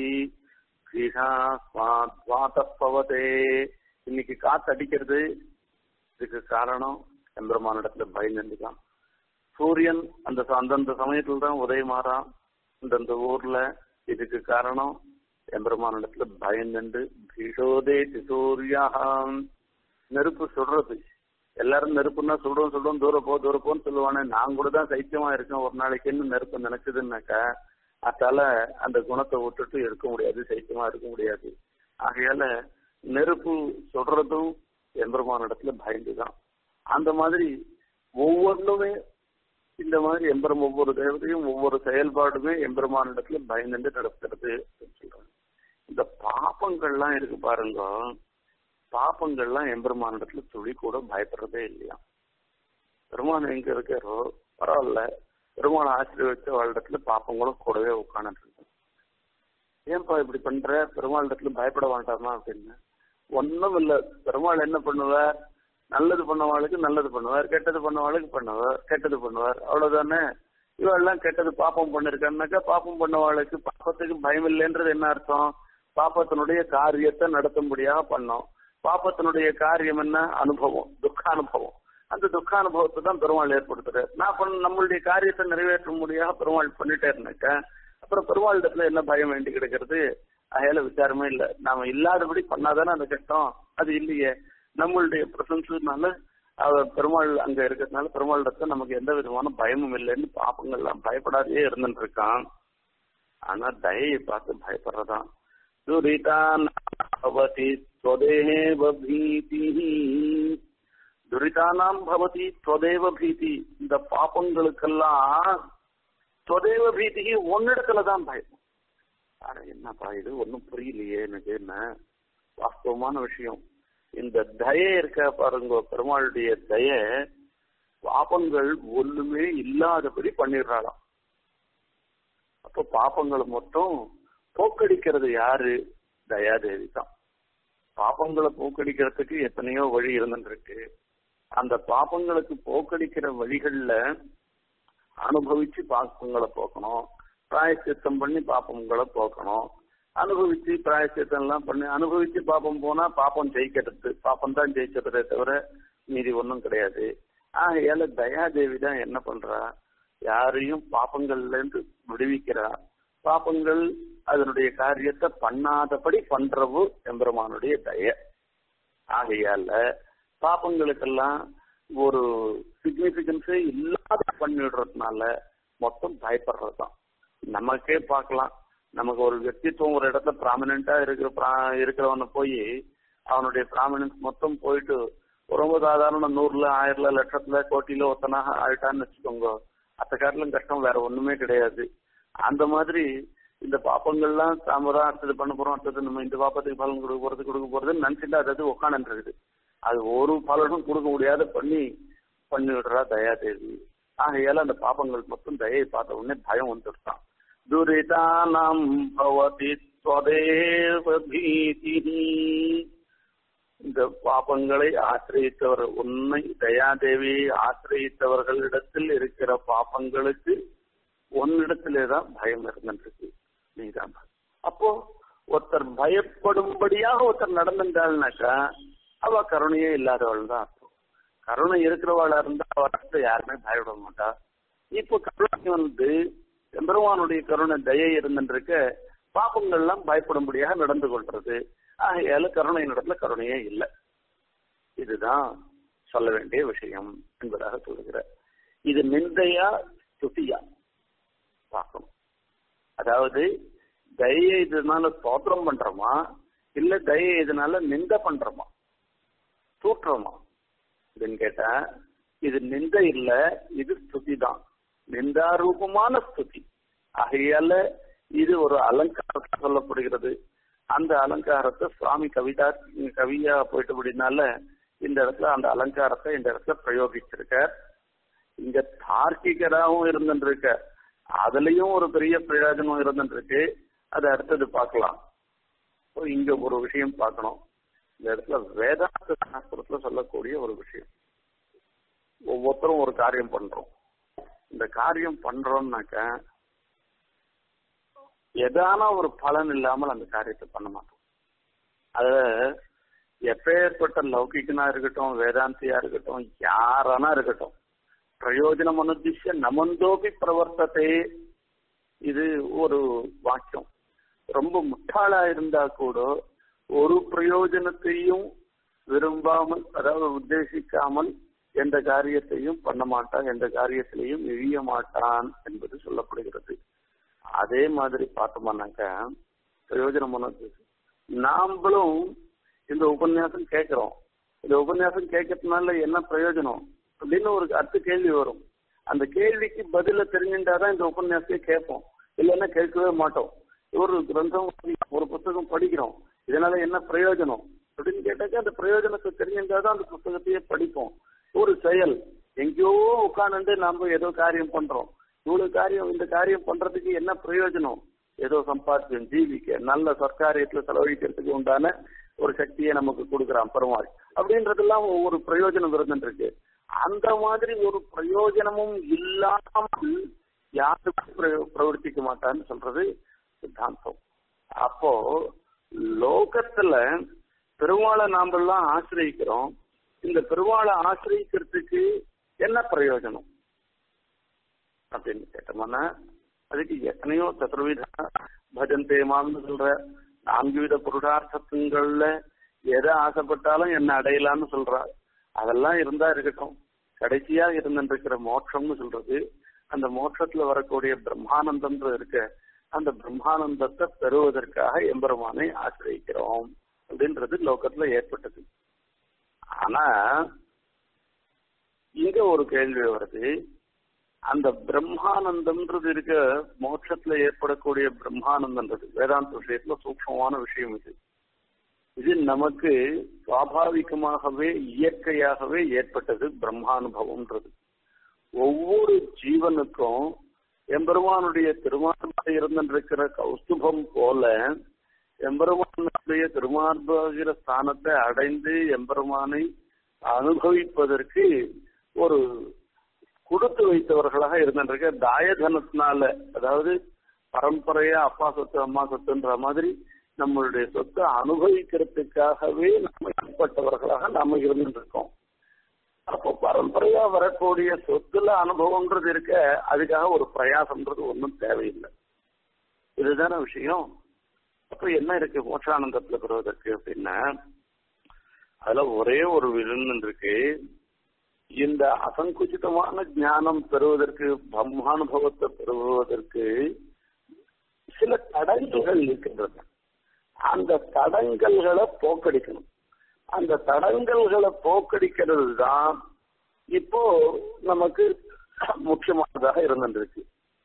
பீஷாஸ்மாத்வாத்தப்பவதே இன்னைக்கு காத்து அடிக்கிறது இதுக்கு காரணம் எம்பெருமானிடத்துல பயந்துதான் சூரியன் அந்த அந்தந்த சமயத்துல தான் உதயமாறான் அந்தந்த ஊர்ல இதுக்கு காரணம் எம்பெருமானிடத்துல பயந்துண்டு பீஷோதே சூரியாம் நெருப்பு சுடுறது எல்லாரும் நெருப்புன்னா சுடும் சுடும் தூர போ தூர போன்னு சொல்லுவானே நான் கூட தான் சைத்தியமா இருக்கேன் ஒரு நாளைக்கு என்ன நெருப்பு நினைச்சதுன்னாக்கா அதால அந்த குணத்தை விட்டுட்டு இருக்க முடியாது சைத்தியமா இருக்க முடியாது ஆகையால நெருப்பு சுடுறதும் எம்பெருமானிடத்துல பயந்துதான் அந்த மாதிரி ஒவ்வொன்றுமே இந்த மாதிரி எம்பெரும் ஒவ்வொரு தேவதையும் ஒவ்வொரு செயல்பாடுமே எம்பெருமானிடத்துல பயந்துட்டு நடக்கிறது அப்படின்னு சொல்றாங்க இந்த பாப்பங்கள்லாம் இருக்கு பாருங்க பாப்பங்கள்லாம் எம்பெருமானிடத்துல துளி கூட பயப்படுறதே இல்லையா பெருமான் எங்க இருக்காரோ பரவாயில்ல பெருமாள் ஆசீர்வச்ச வாழ்டத்துல பாப்பங்களும் கூடவே உட்காந்துட்டு இருக்கு ஏன்பா இப்படி பண்ற பெருமாள் இடத்துல பயப்பட வேண்டாமா அப்படின்னு ஒன்னும் இல்ல பெருமாள் என்ன பண்ணுவார் நல்லது பண்ணவாளுக்கு நல்லது பண்ணுவார் கெட்டது பண்ணவாளுக்கு பண்ணுவார் கெட்டது பண்ணுவார் அவ்வளவுதானே இவெல்லாம் கெட்டது பாப்பம் பண்ணிருக்கான்னாக்கா பாப்பம் பண்ணவாளுக்கு பாப்பத்துக்கு பயம் இல்லைன்றது என்ன அர்த்தம் பாப்பத்தினுடைய காரியத்தை நடத்தும்படியாக பண்ணோம் பாப்பத்தினுடைய காரியம் என்ன அனுபவம் துக்கானுபவம் அந்த துக்கானுபவத்தை தான் பெருமாள் ஏற்படுத்துறாரு நான் பண்ண நம்மளுடைய காரியத்தை நிறைவேற்ற முடியாத பெருமாள் பண்ணிட்டே இருந்தாக்க அப்புறம் பெருமாள் இடத்துல என்ன பயம் வேண்டி கிடக்கிறது அகையால விசாரமே இல்லை நாம இல்லாதபடி பண்ணாதானே அந்த கஷ்டம் அது இல்லையே நம்மளுடைய பிரசன்ஸ்னால அவர் பெருமாள் அங்க இருக்கிறதுனால பெருமாள் இடத்துல நமக்கு எந்த விதமான பயமும் இல்லைன்னு பாப்பங்கள்லாம் பயப்படாதே இருந்துட்டு இருக்கான் ஆனா தயையை பார்த்து பயப்படுறதான் துரிதான் பவதி ஸ்வதேவ பீதி துரிதானாம் பவதி ஸ்வதேவ பீதி இந்த பாப்பங்களுக்கெல்லாம் ஸ்வதேவ பீதி ஒன்னிடத்துலதான் பயம் அட என்னப்பா இது ஒன்னும் புரியலையே எனக்கு என்ன வாஸ்தவமான விஷயம் இந்த தயை இருக்க பாருங்க பெருமாளுடைய தய பாப்பங்கள் ஒண்ணுமே இல்லாதபடி பண்ணிடுறாளாம் அப்ப பாப்பங்களை மொத்தம் போக்கடிக்கிறது யாரு தயாதேவி தான் பாப்பங்களை போக்கடிக்கிறதுக்கு எத்தனையோ வழி இருந்துருக்கு அந்த பாப்பங்களுக்கு போக்கடிக்கிற வழிகள்ல அனுபவிச்சு பாப்பங்களை போக்கணும் பிராயசித்தம் பண்ணி பாப்பங்களை போக்கணும் அனுபவிச்சு பிராயசித்தம் எல்லாம் பண்ணி அனுபவிச்சு பாப்பம் போனா பாப்பம் ஜெயிக்கிறது பாப்பம் தான் ஜெயிச்சதே தவிர மீதி ஒன்றும் கிடையாது ஆகையால தயாதேவி தான் என்ன பண்றா யாரையும் பாப்பங்கள்ல இருந்து விடுவிக்கிறா பாப்பங்கள் அதனுடைய காரியத்தை பண்ணாதபடி பண்றவு எம்பெருமானுடைய தய ஆகையால பாப்பங்களுக்கெல்லாம் ஒரு சிக்னிபிகன்ஸே இல்லாத பண்ணிடுறதுனால மொத்தம் பயப்படுறதுதான் நமக்கே பார்க்கலாம் நமக்கு ஒரு వ్యక్తిత్వం ஒரு இடத்துல ப்ராமினெண்டா இருக்கிற இருக்கிறவன போய் அவனுடைய ப்ராமினன்ஸ் மொத்தம் போயிட்டு ரொம்ப சாதாரண நூறுல ஆயிரல லட்சத்துல கோட்டில ஒத்தனாக ஆயிட்டான்னு வச்சுக்கோங்க அத்த காட்டிலும் கஷ்டம் வேற ஒண்ணுமே கிடையாது அந்த மாதிரி இந்த பாப்பங்கள்லாம் தாம தான் அடுத்தது பண்ண போறோம் அடுத்தது நம்ம இந்த பாப்பத்துக்கு பலன் கொடுக்க போறது கொடுக்க போறதுன்னு நினைச்சுட்டு அதாவது உட்காந்து இருக்குது அது ஒரு பலனும் கொடுக்க முடியாத பண்ணி பண்ணி விடுறா தயாதேவி ஆகையால அந்த பாப்பங்கள் மொத்தம் தயவை பார்த்த உடனே பயம் வந்துட்டான் துரிதானம் பவதி ஸ்வதேவ பீதி இந்த பாப்பங்களை ஆசிரியத்தவர் உண்மை தயாதேவியை ஆசிரியத்தவர்களிடத்தில் இருக்கிற பாப்பங்களுக்கு உன்னிடத்திலே தான் பயம் இருந்துருக்கு நீதான் அப்போ ஒருத்தர் பயப்படும்படியாக ஒருத்தர் நடந்திருந்தாள்னாக்கா அவ கருணையே இல்லாதவள் தான் அர்த்தம் கருணை இருக்கிறவளா இருந்தா அவர்கிட்ட யாருமே பயப்பட மாட்டா இப்போ கருணை வந்து எம்பெருமானுடைய கருணை தயை இருந்துருக்க பாப்பங்கள்லாம் பயப்படும்படியாக நடந்து கொள்றது ஆகையால கருணை நடத்துல கருணையே இல்லை இதுதான் சொல்ல வேண்டிய விஷயம் என்பதாக சொல்லுகிற இது நிந்தையா துதியா பார்க்கணும் அதாவது தயை இதனால ஸ்தோத்திரம் பண்றோமா இல்ல தயை இதனால நிந்த பண்றோமா தூட்டுறோமா இதுன்னு கேட்டா இது நிந்த இல்ல இது ஸ்துதி தான் நிந்தாரூபமான ஸ்துதி ஆகையால இது ஒரு அலங்காரத்தை சொல்லப்படுகிறது அந்த அலங்காரத்தை சுவாமி கவிதா கவியா போயிட்டு அப்படின்னால இந்த இடத்துல அந்த அலங்காரத்தை இந்த இடத்துல பிரயோகிச்சிருக்கார் இங்க தார்க்கிகராகவும் இருந்துருக்க அதுலயும் ஒரு பெரிய பிரயோஜனம் இருந்துருக்கு அது அடுத்தது பார்க்கலாம் இங்க ஒரு விஷயம் பார்க்கணும் இந்த இடத்துல வேதாந்த சாஸ்திரத்துல சொல்லக்கூடிய ஒரு விஷயம் ஒவ்வொருத்தரும் ஒரு காரியம் பண்றோம் இந்த காரியம் பண்றோம்னாக்க எதான ஒரு பலன் இல்லாமல் அந்த காரியத்தை பண்ண மாட்டோம் அத எப்பேற்பட்ட லௌகிக்கனா இருக்கட்டும் வேதாந்தியா இருக்கட்டும் யாரானா இருக்கட்டும் பிரயோஜனம் அனுதிஷ்ய நமந்தோபி பிரவர்த்தத்தை இது ஒரு வாக்கியம் ரொம்ப முட்டாளா இருந்தா கூட ஒரு பிரயோஜனத்தையும் விரும்பாமல் அதாவது உத்தேசிக்காமல் எந்த காரியத்தையும் பண்ண மாட்டான் எந்த காரியத்திலையும் இழிய மாட்டான் என்பது சொல்லப்படுகிறது அதே மாதிரி பார்த்தோம்னாக்க பிரயோஜனம் நாமளும் இந்த உபன்யாசம் கேட்கிறோம் இந்த உபன்யாசம் கேட்கறதுனால என்ன பிரயோஜனம் அப்படின்னு ஒரு அடுத்த கேள்வி வரும் அந்த கேள்விக்கு பதில தெரிஞ்சுட்டாதான் இந்த உபன்யாசத்தையே கேட்போம் இல்லைன்னா கேட்கவே மாட்டோம் ஒரு கிரந்தம் ஒரு புத்தகம் படிக்கிறோம் இதனால என்ன பிரயோஜனம் அப்படின்னு கேட்டாக்க அந்த பிரயோஜனத்தை தெரிஞ்சிருந்தாதான் அந்த புத்தகத்தையே படிப்போம் ஒரு செயல் எங்கேயோ உட்காந்து நாம ஏதோ காரியம் பண்றோம் இவ்வளவு காரியம் இந்த காரியம் பண்றதுக்கு என்ன பிரயோஜனம் ஏதோ சம்பாத்தியம் ஜீவிக்க நல்ல சர்க்காரியத்துல செலவழிக்கிறதுக்கு உண்டான ஒரு சக்தியை நமக்கு கொடுக்குறான் பெருமாள் அப்படின்றதெல்லாம் ஒரு பிரயோஜனம் இருந்துருக்கு அந்த மாதிரி ஒரு பிரயோஜனமும் இல்லாமல் யாருக்கும் பிரவர்த்திக்க மாட்டான்னு சொல்றது சித்தாந்தம் அப்போ லோகத்துல பெருமாளை நாமெல்லாம் ஆசிரியிக்கிறோம் இந்த பெருமாளை ஆசிரியிக்கிறதுக்கு என்ன பிரயோஜனம் அப்படின்னு கேட்டோம்னா அதுக்கு எத்தனையோ சதுர்வித பஜந்தே மாம்னு சொல்ற நான்கு வித புருஷார்த்தங்கள்ல எதை ஆசைப்பட்டாலும் என்ன அடையலாம்னு சொல்றா அதெல்லாம் இருந்தா இருக்கட்டும் கடைசியா இருந்திருக்கிற மோட்சம்னு சொல்றது அந்த மோட்சத்துல வரக்கூடிய பிரம்மானந்தம்ன்றது இருக்க அந்த பிரம்மானந்தத்தை பெறுவதற்காக எம்பெருமானை ஆசிரியிக்கிறோம் அப்படின்றது லோகத்துல ஏற்பட்டது ஆனா இங்க ஒரு கேள்வி வருது அந்த பிரம்மானந்தம்ன்றது இருக்க மோட்சத்துல ஏற்படக்கூடிய பிரம்மானந்தம்ன்றது வேதாந்த விஷயத்துல சூக்மமான விஷயம் இது இது நமக்கு சுவாபாவிகமாகவே இயற்கையாகவே ஏற்பட்டது பிரம்மானுபவம்ன்றது ஒவ்வொரு ஜீவனுக்கும் எம்பெருமானுடைய திருமார்பாக இருந்திருக்கிற கௌஸ்துபம் போல எம்பெருமானுடைய திருமார்பாகிற ஸ்தானத்தை அடைந்து எம்பெருமானை அனுபவிப்பதற்கு ஒரு கொடுத்து வைத்தவர்களாக இருந்திருக்க தாயதனத்தினால அதாவது பரம்பரையா அப்பா சொத்து அம்மா சொத்துன்ற மாதிரி நம்மளுடைய சொத்தை அனுபவிக்கிறதுக்காகவே நம்ம ஏற்பட்டவர்களாக நாம இருந்துருக்கோம் அப்போ பரம்பரையா வரக்கூடிய சொத்துல அனுபவம்ன்றது இருக்க அதுக்காக ஒரு பிரயாசம்ன்றது ஒன்றும் தேவையில்லை இதுதான விஷயம் அப்ப என்ன இருக்கு மோட்சானந்தத்துல பெறுவதற்கு அப்படின்னா அதுல ஒரே ஒரு விருந்தம் இருக்கு இந்த அசங்குச்சிதமான ஞானம் பெறுவதற்கு பிரம்மானுபவத்தை பெறுவதற்கு சில தடங்கல்கள் இருக்கின்றன அந்த தடங்கல்களை போக்கடிக்கணும் அந்த தடங்கல்களை போக்கடிக்கிறது தான் இப்போ நமக்கு முக்கியமானதாக இருந்துருக்கு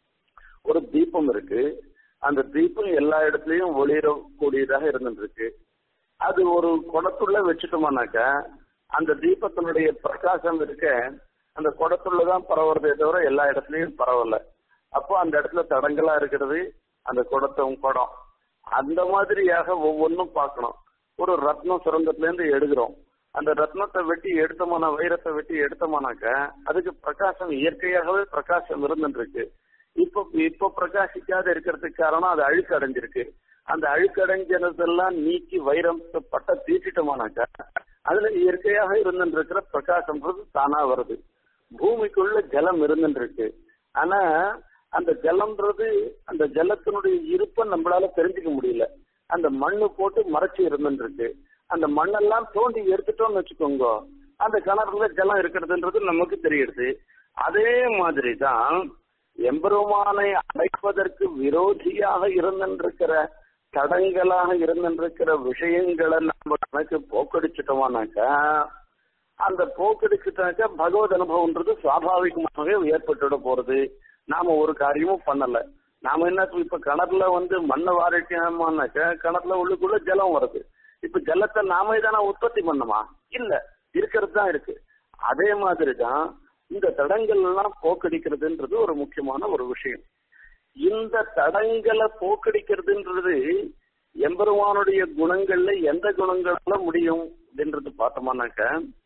ஒரு தீபம் இருக்கு அந்த தீபம் எல்லா இடத்துலயும் ஒளிரக்கூடியதாக இருந்துருக்கு அது ஒரு குடத்துள்ள வச்சுட்டோம்னாக்க அந்த தீபத்தினுடைய பிரகாசம் இருக்க அந்த குடத்துள்ளதான் பரவுறதே தவிர எல்லா இடத்துலயும் பரவல அப்போ அந்த இடத்துல தடங்கலா இருக்கிறது அந்த குடத்தும் குடம் அந்த மாதிரியாக ஒவ்வொன்றும் பார்க்கணும் ஒரு ரத்னம் சுரங்கத்துல இருந்து எடுக்கிறோம் அந்த ரத்னத்தை வெட்டி எடுத்தோம்னா வைரத்தை வெட்டி எடுத்தோம்னாக்க அதுக்கு பிரகாசம் இயற்கையாகவே பிரகாசம் இருந்துருக்கு இப்போ இப்போ பிரகாசிக்காத இருக்கிறதுக்கு காரணம் அது அழுக்கு அடைஞ்சிருக்கு அந்த அழுக்கடைஞ்சதெல்லாம் நீக்கி வைரம் பட்ட தீட்டிட்டோமானாக்கா அதுல இயற்கையாக இருந்துருக்கிற பிரகாசம்ன்றது தானா வருது பூமிக்குள்ள ஜலம் இருந்துருக்கு ஆனா அந்த ஜலம்ன்றது அந்த ஜலத்தினுடைய இருப்பை நம்மளால தெரிஞ்சுக்க முடியல அந்த மண்ணு போட்டு மறைச்சு இருந்துருக்கு அந்த மண்ணெல்லாம் தோண்டி எடுத்துட்டோம்னு வச்சுக்கோங்க அந்த கிணறுல ஜலம் இருக்கிறதுன்றது நமக்கு தெரியுது அதே மாதிரி தான் எம்பெருமானை அடைப்பதற்கு விரோதியாக இருந்திருக்கிற தடங்களாக இருந்திருக்கிற விஷயங்களை நம்ம கணக்கு போக்கடிச்சிட்டோமானாக்கா அந்த போக்கடிச்சிட்டாக்கா பகவத் அனுபவம்ன்றது சுவாபாவிகமாகவே ஏற்பட்டுட போறது நாம ஒரு காரியமும் பண்ணல நாம என்ன இப்ப கிணறுல வந்து மண்ணை வாரிட்டோமானாக்கா கிணறுல உள்ளுக்குள்ள ஜலம் வருது இப்ப ஜலத்தை நாமே தானே உற்பத்தி பண்ணுமா இல்ல இருக்கிறது தான் இருக்கு அதே மாதிரி தான் இந்த தடங்கள் எல்லாம் போக்கடிக்கிறதுன்றது ஒரு முக்கியமான ஒரு விஷயம் இந்த தடங்களை போக்கடிக்கிறதுன்றது எம்பெருமானுடைய குணங்கள்ல எந்த குணங்களால முடியும் அப்படின்றது பார்த்தோம்னாக்க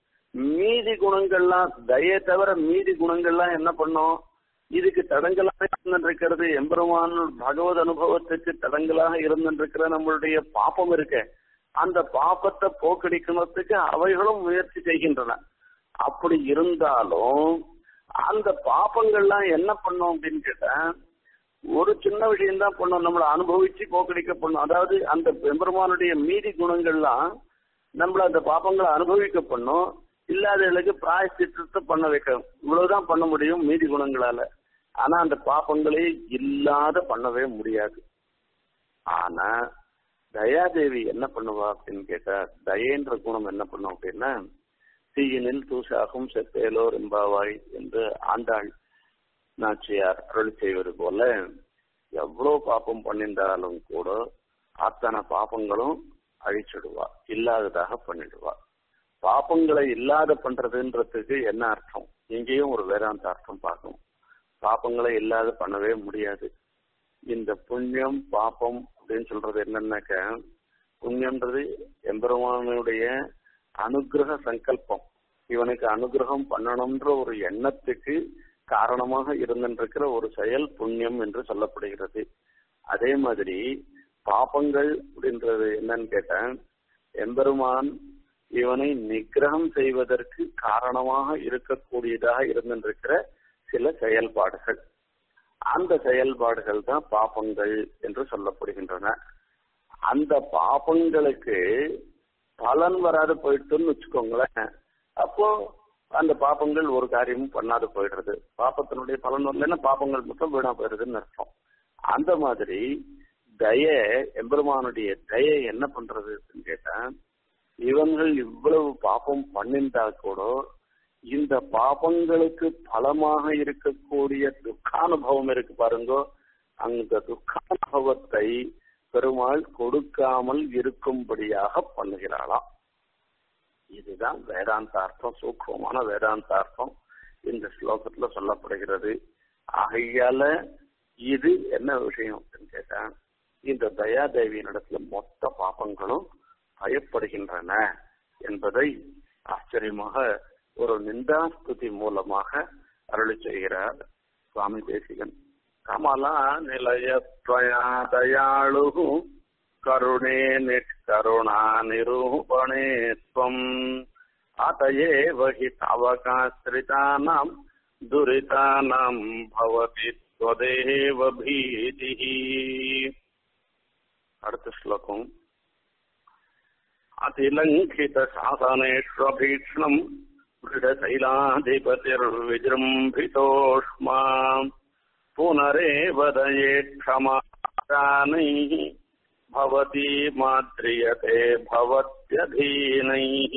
மீதி குணங்கள்லாம் தயை தவிர மீதி குணங்கள்லாம் என்ன பண்ணும் இதுக்கு தடங்களாக இருந்திருக்கிறது எம்பெருமான் பகவத் அனுபவத்துக்கு தடங்களாக இருந்திருக்கிற நம்மளுடைய பாப்பம் இருக்க அந்த பாப்பத்தை போக்கடிக்கணுத்துக்கு அவைகளும் முயற்சி செய்கின்றன அப்படி இருந்தாலும் அந்த பாப்பங்கள்லாம் என்ன பண்ணும் அப்படின்னு கேட்டா ஒரு சின்ன விஷயம் தான் பண்ணும் நம்மளை அனுபவிச்சு போக்கடிக்க பண்ணும் அதாவது அந்த பெருமானுடைய மீதி குணங்கள்லாம் நம்மள அந்த பாப்பங்களை அனுபவிக்க பண்ணும் இல்லாதவர்களுக்கு பிராயசித்தத்தை பண்ண வைக்கும் இவ்வளவுதான் பண்ண முடியும் மீதி குணங்களால ஆனா அந்த பாப்பங்களே இல்லாத பண்ணவே முடியாது ஆனா தயாதேவி என்ன பண்ணுவா அப்படின்னு கேட்டா தயேன்ற குணம் என்ன பண்ணும் அப்படின்னா தீயினில் தூசாகும் செப்பேலோர் எம்பாவாய் என்று ஆண்டாள் நாச்சியார் அருள் செய்வது போல எவ்வளவு பாப்பம் பண்ணியிருந்தாலும் கூட அத்தனை பாப்பங்களும் அழிச்சிடுவா இல்லாததாக பண்ணிடுவா பாப்பங்களை இல்லாத பண்றதுன்றதுக்கு என்ன அர்த்தம் இங்கேயும் ஒரு வேதாந்த அர்த்தம் பார்க்கணும் பாப்பங்களை இல்லாத பண்ணவே முடியாது இந்த புண்ணியம் பாப்பம் அப்படின்னு சொல்றது என்னன்னாக்க புண்ணியம்ன்றது எம்பெருமானுடைய அனுகிரக சங்கல்பம் இவனுக்கு அனுகிரகம் பண்ணணும்ன்ற ஒரு எண்ணத்துக்கு காரணமாக இருந்திருக்கிற ஒரு செயல் புண்ணியம் என்று சொல்லப்படுகிறது அதே மாதிரி பாபங்கள் அப்படின்றது என்னன்னு கேட்டேன் எம்பெருமான் இவனை நிகிரகம் செய்வதற்கு காரணமாக இருக்கக்கூடியதாக இருந்திருக்கிற சில செயல்பாடுகள் அந்த செயல்பாடுகள் தான் பாபங்கள் என்று சொல்லப்படுகின்றன அந்த பாபங்களுக்கு பலன் வராது போயிட்டுன்னு வச்சுக்கோங்களேன் அப்போ அந்த பாப்பங்கள் ஒரு காரியமும் பண்ணாது போயிடுறது பாப்பத்தினுடைய பலன் வரலன்னா பாப்பங்கள் மட்டும் வீணா போயிடுதுன்னு அர்த்தம் அந்த மாதிரி தய எம்பெருமானுடைய தய என்ன பண்றது கேட்டா இவங்கள் இவ்வளவு பாப்பம் பண்ணிருந்தா கூட இந்த பாபங்களுக்கு பலமாக இருக்கக்கூடிய துக்கானுபவம் இருக்கு பாருங்க அந்த துக்கானுபவத்தை பெருமாள் கொடுக்காமல் இருக்கும்படியாக பண்ணுகிறாளாம் இதுதான் வேதாந்தார்த்தம் சூக்மமான வேதாந்தார்த்தம் இந்த ஸ்லோகத்துல சொல்லப்படுகிறது ஆகையால இது என்ன விஷயம் அப்படின்னு கேட்டா இந்த தயாதேவியினிடத்துல மொத்த பாபங்களும் பயப்படுகின்றன என்பதை ஆச்சரியமாக ஒரு நிந்தாஸ்துதி மூலமாக அருளி செய்கிறார் சுவாமி தேசிகன் கமலா நிலையத்வயா தயாளு கருணே நிஷ்கருணா நிரூபணே ஸ்வம் அतएव हि तवकाश्रितानां दुरितानां भवति त्वदेव भीतिः அடுத்த ஸ்லோகம் அதிலங்கித சாசனேஷ்வபீக்ஷ்ணம் मृडशैलाधिपतिर्विजृम्भितोष्मा पुनरेव दये क्षमानैः भवती माद्रियते भवत्यधीनैः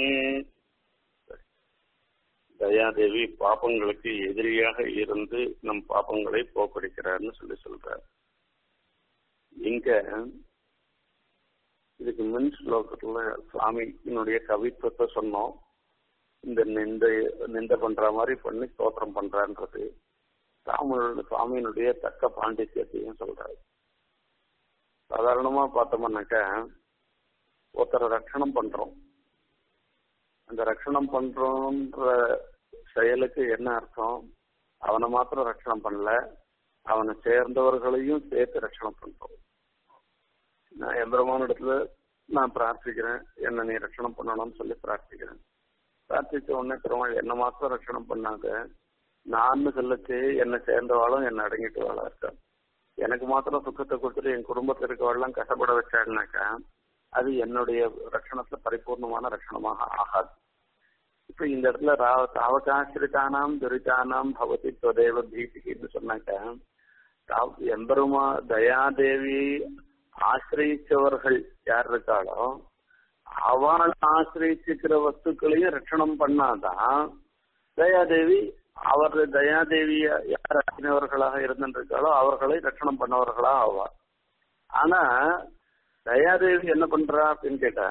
தயாதேவி பாப்பங்களுக்கு எதிரியாக இருந்து நம் பாப்பங்களை போக்கடிக்கிறார்னு சொல்லி சொல்றார் இங்க இதுக்கு மின் ஸ்லோகத்துல சுவாமியினுடைய கவித்துவத்தை சொன்னோம் இந்த நிந்த நிந்த பண்ற மாதிரி பண்ணி ஸ்தோத்திரம் பண்றான்றது ராமனோட சுவாமியினுடைய தக்க பாண்டித்யத்தையும் சொல்றாரு சாதாரணமா பார்த்தோம்னாக்க ஒருத்தரை ரட்சணம் பண்றோம் அந்த ரட்சணம் பண்றோன்ற செயலுக்கு என்ன அர்த்தம் அவனை மாத்திரம் ரட்சணம் பண்ணல அவனை சேர்ந்தவர்களையும் சேர்த்து ரட்சணம் பண்றோம் நான் எம்பெருமான இடத்துல நான் பிரார்த்திக்கிறேன் என்ன நீ ரட்சணம் பண்ணணும்னு சொல்லி பிரார்த்திக்கிறேன் பிரார்த்திச்ச உடனே பெருமாள் என்ன மாத்திரம் ரட்சணம் பண்ணாங்க நான் சொல்லச்சு என்னை சேர்ந்தவாளும் என்னை அடங்கிட்டு வாழா இருக்கா எனக்கு மாத்திரம் சுத்தத்தை கொடுத்துட்டு என் குடும்பத்தில் இருக்கவாள்லாம் கஷ்டப்பட வச்சாங்கனாக்கா அது என்னுடைய ரட்சணத்துல பரிபூர்ணமான ரட்சணமாக ஆகாது இப்ப இந்த இடத்துல தாவகாசிரிதானாம் துரிதானாம் பவதி தொதேவ பீதின்னு சொன்னாக்க எம்பெருமா தயாதேவி ஆசிரியிச்சவர்கள் யார் இருக்காளோ அவள் ஆசிரியிச்சிருக்கிற வஸ்துக்களையும் ரட்சணம் பண்ணாதான் தயாதேவி அவர் தயாதேவிய யார் அறிஞர்களாக இருந்திருக்காளோ அவர்களை ரட்சணம் பண்ணவர்களா ஆவார் ஆனா தயாதேவி என்ன பண்றா அப்படின்னு கேட்டா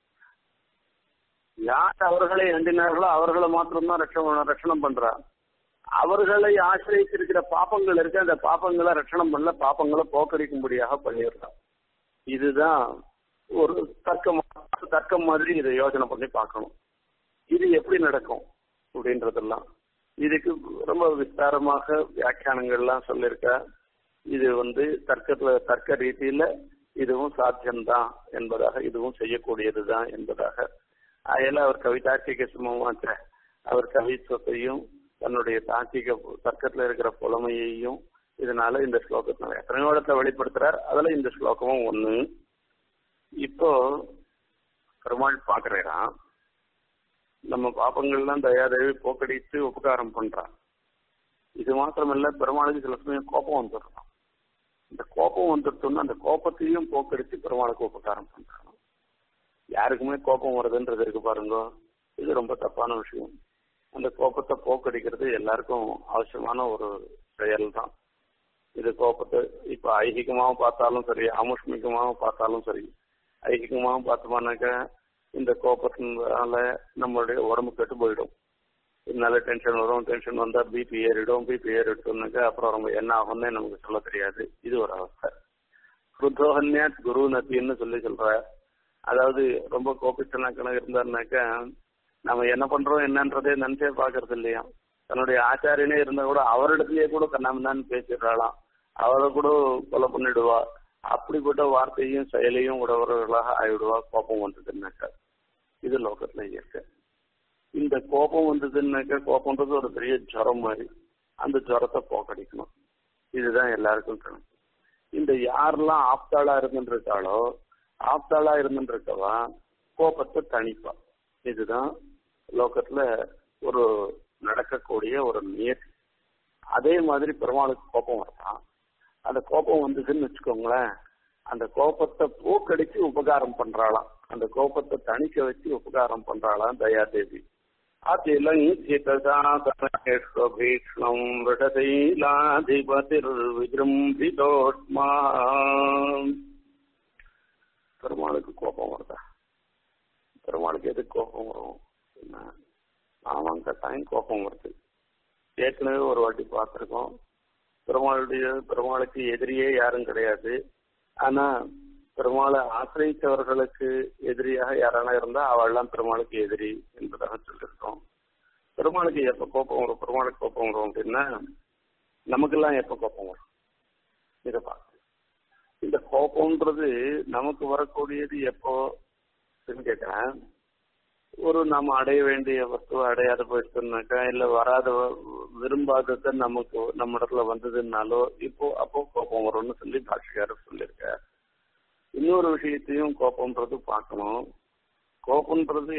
யார் அவர்களை அண்டினார்களோ அவர்களை மாத்திரம்தான் ரட்சணம் ரட்சணம் பண்றா அவர்களை ஆசிரியத்திருக்கிற பாப்பங்கள் இருக்கு அந்த பாப்பங்களை ரட்சணம் பண்ணல பாப்பங்களை போக்கடிக்கும்படியாக பண்ணிடுறா இதுதான் ஒரு தர்க்கம் தர்க்கம் மாதிரி இதை யோசனை பண்ணி பார்க்கணும் இது எப்படி நடக்கும் அப்படின்றதெல்லாம் இதுக்கு ரொம்ப விஸ்தாரமாக வியாக்கியானங்கள்லாம் சொல்லியிருக்கா இது வந்து தர்க்கத்துல தர்க்க ரீதியில இதுவும் சாத்தியம்தான் என்பதாக இதுவும் செய்யக்கூடியதுதான் என்பதாக அதில் அவர் கவிதாட்சிக சுமமாச்ச அவர் கவித்துவத்தையும் தன்னுடைய தார்க்கிக தர்க்கத்துல இருக்கிற புலமையையும் இதனால இந்த ஸ்லோகத்தினால எத்தனையோ இடத்தை வெளிப்படுத்துறார் அதுல இந்த ஸ்லோகமும் ஒண்ணு இப்போ பெருமாள் பாக்குறான் நம்ம பாப்பங்கள்லாம் தயாதேவி போக்கடித்து உபகாரம் பண்றான் இது மாத்திரமல்ல பெருமாளுக்கு சில சமயம் கோபம் வந்துடுறான் இந்த கோபம் வந்துட்டோம்னா அந்த கோபத்தையும் போக்கடித்து பெருமாளுக்கு உபகாரம் பண்றான் யாருக்குமே கோபம் வருதுன்றது இருக்கு பாருங்க இது ரொம்ப தப்பான விஷயம் அந்த கோபத்தை போக்கடிக்கிறது எல்லாருக்கும் அவசியமான ஒரு செயல் தான் இது கோபத்தை இப்ப ஐகிகமாவும் பார்த்தாலும் சரி அமுஷ்மிகமாவும் பார்த்தாலும் சரி ஐகிகமாவும் பார்த்தோம்னாக்கா இந்த கோபத்தினால நம்மளுடைய உடம்பு கெட்டு போயிடும் இதனால டென்ஷன் வரும் டென்ஷன் வந்தா பிபி ஏறிடும் பிபி ஏறிட்டோம்னாக்கா அப்புறம் ரொம்ப என்ன ஆகும்னே நமக்கு சொல்ல தெரியாது இது ஒரு அவஸ்தை குருதோகன்யாத் குரு நத்தின்னு சொல்லி சொல்ற அதாவது ரொம்ப கோபிச்சனாக்கணும் இருந்தாருனாக்கா நம்ம என்ன பண்றோம் என்னன்றதே நினைச்சே பாக்குறது இல்லையா தன்னுடைய ஆச்சாரியனே இருந்தா கூட அவரிடத்துலயே கூட கண்ணாமதான் பேசிடுறாளாம் அவரை கூட கொலை பண்ணிடுவா அப்படிப்பட்ட வார்த்தையும் செயலையும் உடவர்களாக ஆயிடுவா கோபம் வந்ததுன்னாக்கா இது லோகத்துல இயற்கை இந்த கோபம் வந்ததுன்னாக்கா கோபம்ன்றது ஒரு பெரிய ஜுரம் மாதிரி அந்த ஜுரத்தை போக்கடிக்கணும் இதுதான் எல்லாருக்கும் கணக்கு இந்த யாரெல்லாம் ஆப்தாளா இருந்துருக்காளோ ஆப்தாளா இருந்துருக்கவா கோபத்தை தணிப்பா இதுதான் லோகத்துல ஒரு நடக்கக்கூடிய ஒரு நியதி அதே மாதிரி பெருமாளுக்கு கோபம் வரலாம் அந்த கோபம் வந்ததுன்னு வச்சுக்கோங்களேன் அந்த கோபத்தை போக்கடிச்சு உபகாரம் பண்றாளாம் அந்த கோபத்தை தணிக்க வச்சு உபகாரம் பண்றாளாம் தயாதேவி அதிலங்கீக்ஷ்ணம் விடசைலாதிபதிர் விஜృంభిதோஷ்மா பெருமாளுக்கு கோபம் வருதா பெருமாளுக்கு எதுக்கு கோபம் வரும் அவன் கட்டாயம் கோபம் வருது ஏற்கனவே ஒரு வாட்டி பார்த்துருக்கோம் பெருமாளுடைய பெருமாளுக்கு எதிரியே யாரும் கிடையாது ஆனா பெருமாளை ஆசிரியத்தவர்களுக்கு எதிரியாக யாரான இருந்தா அவள்லாம் பெருமாளுக்கு எதிரி என்பதாக சொல்லியிருக்கோம் பெருமாளுக்கு எப்ப கோபம் வரும் பெருமாளுக்கு கோபம் வரும் அப்படின்னா நமக்கெல்லாம் எப்ப கோபம் வரும் இதை பார்த்து இந்த கோபம்ன்றது நமக்கு வரக்கூடியது எப்போ கேட்கிறேன் ஒரு நாம அடைய வேண்டிய வஸ்துவை அடையாத போயிடுச்சுனாக்கா இல்ல வராத விரும்பாதது நமக்கு நம்ம இடத்துல வந்ததுனாலோ இப்போ அப்போ கோபம் வரும்னு சொல்லி பாஷிகாரர் சொல்லியிருக்கார் இன்னொரு விஷயத்தையும் கோபம்ன்றது பார்க்கணும் கோபம்ன்றது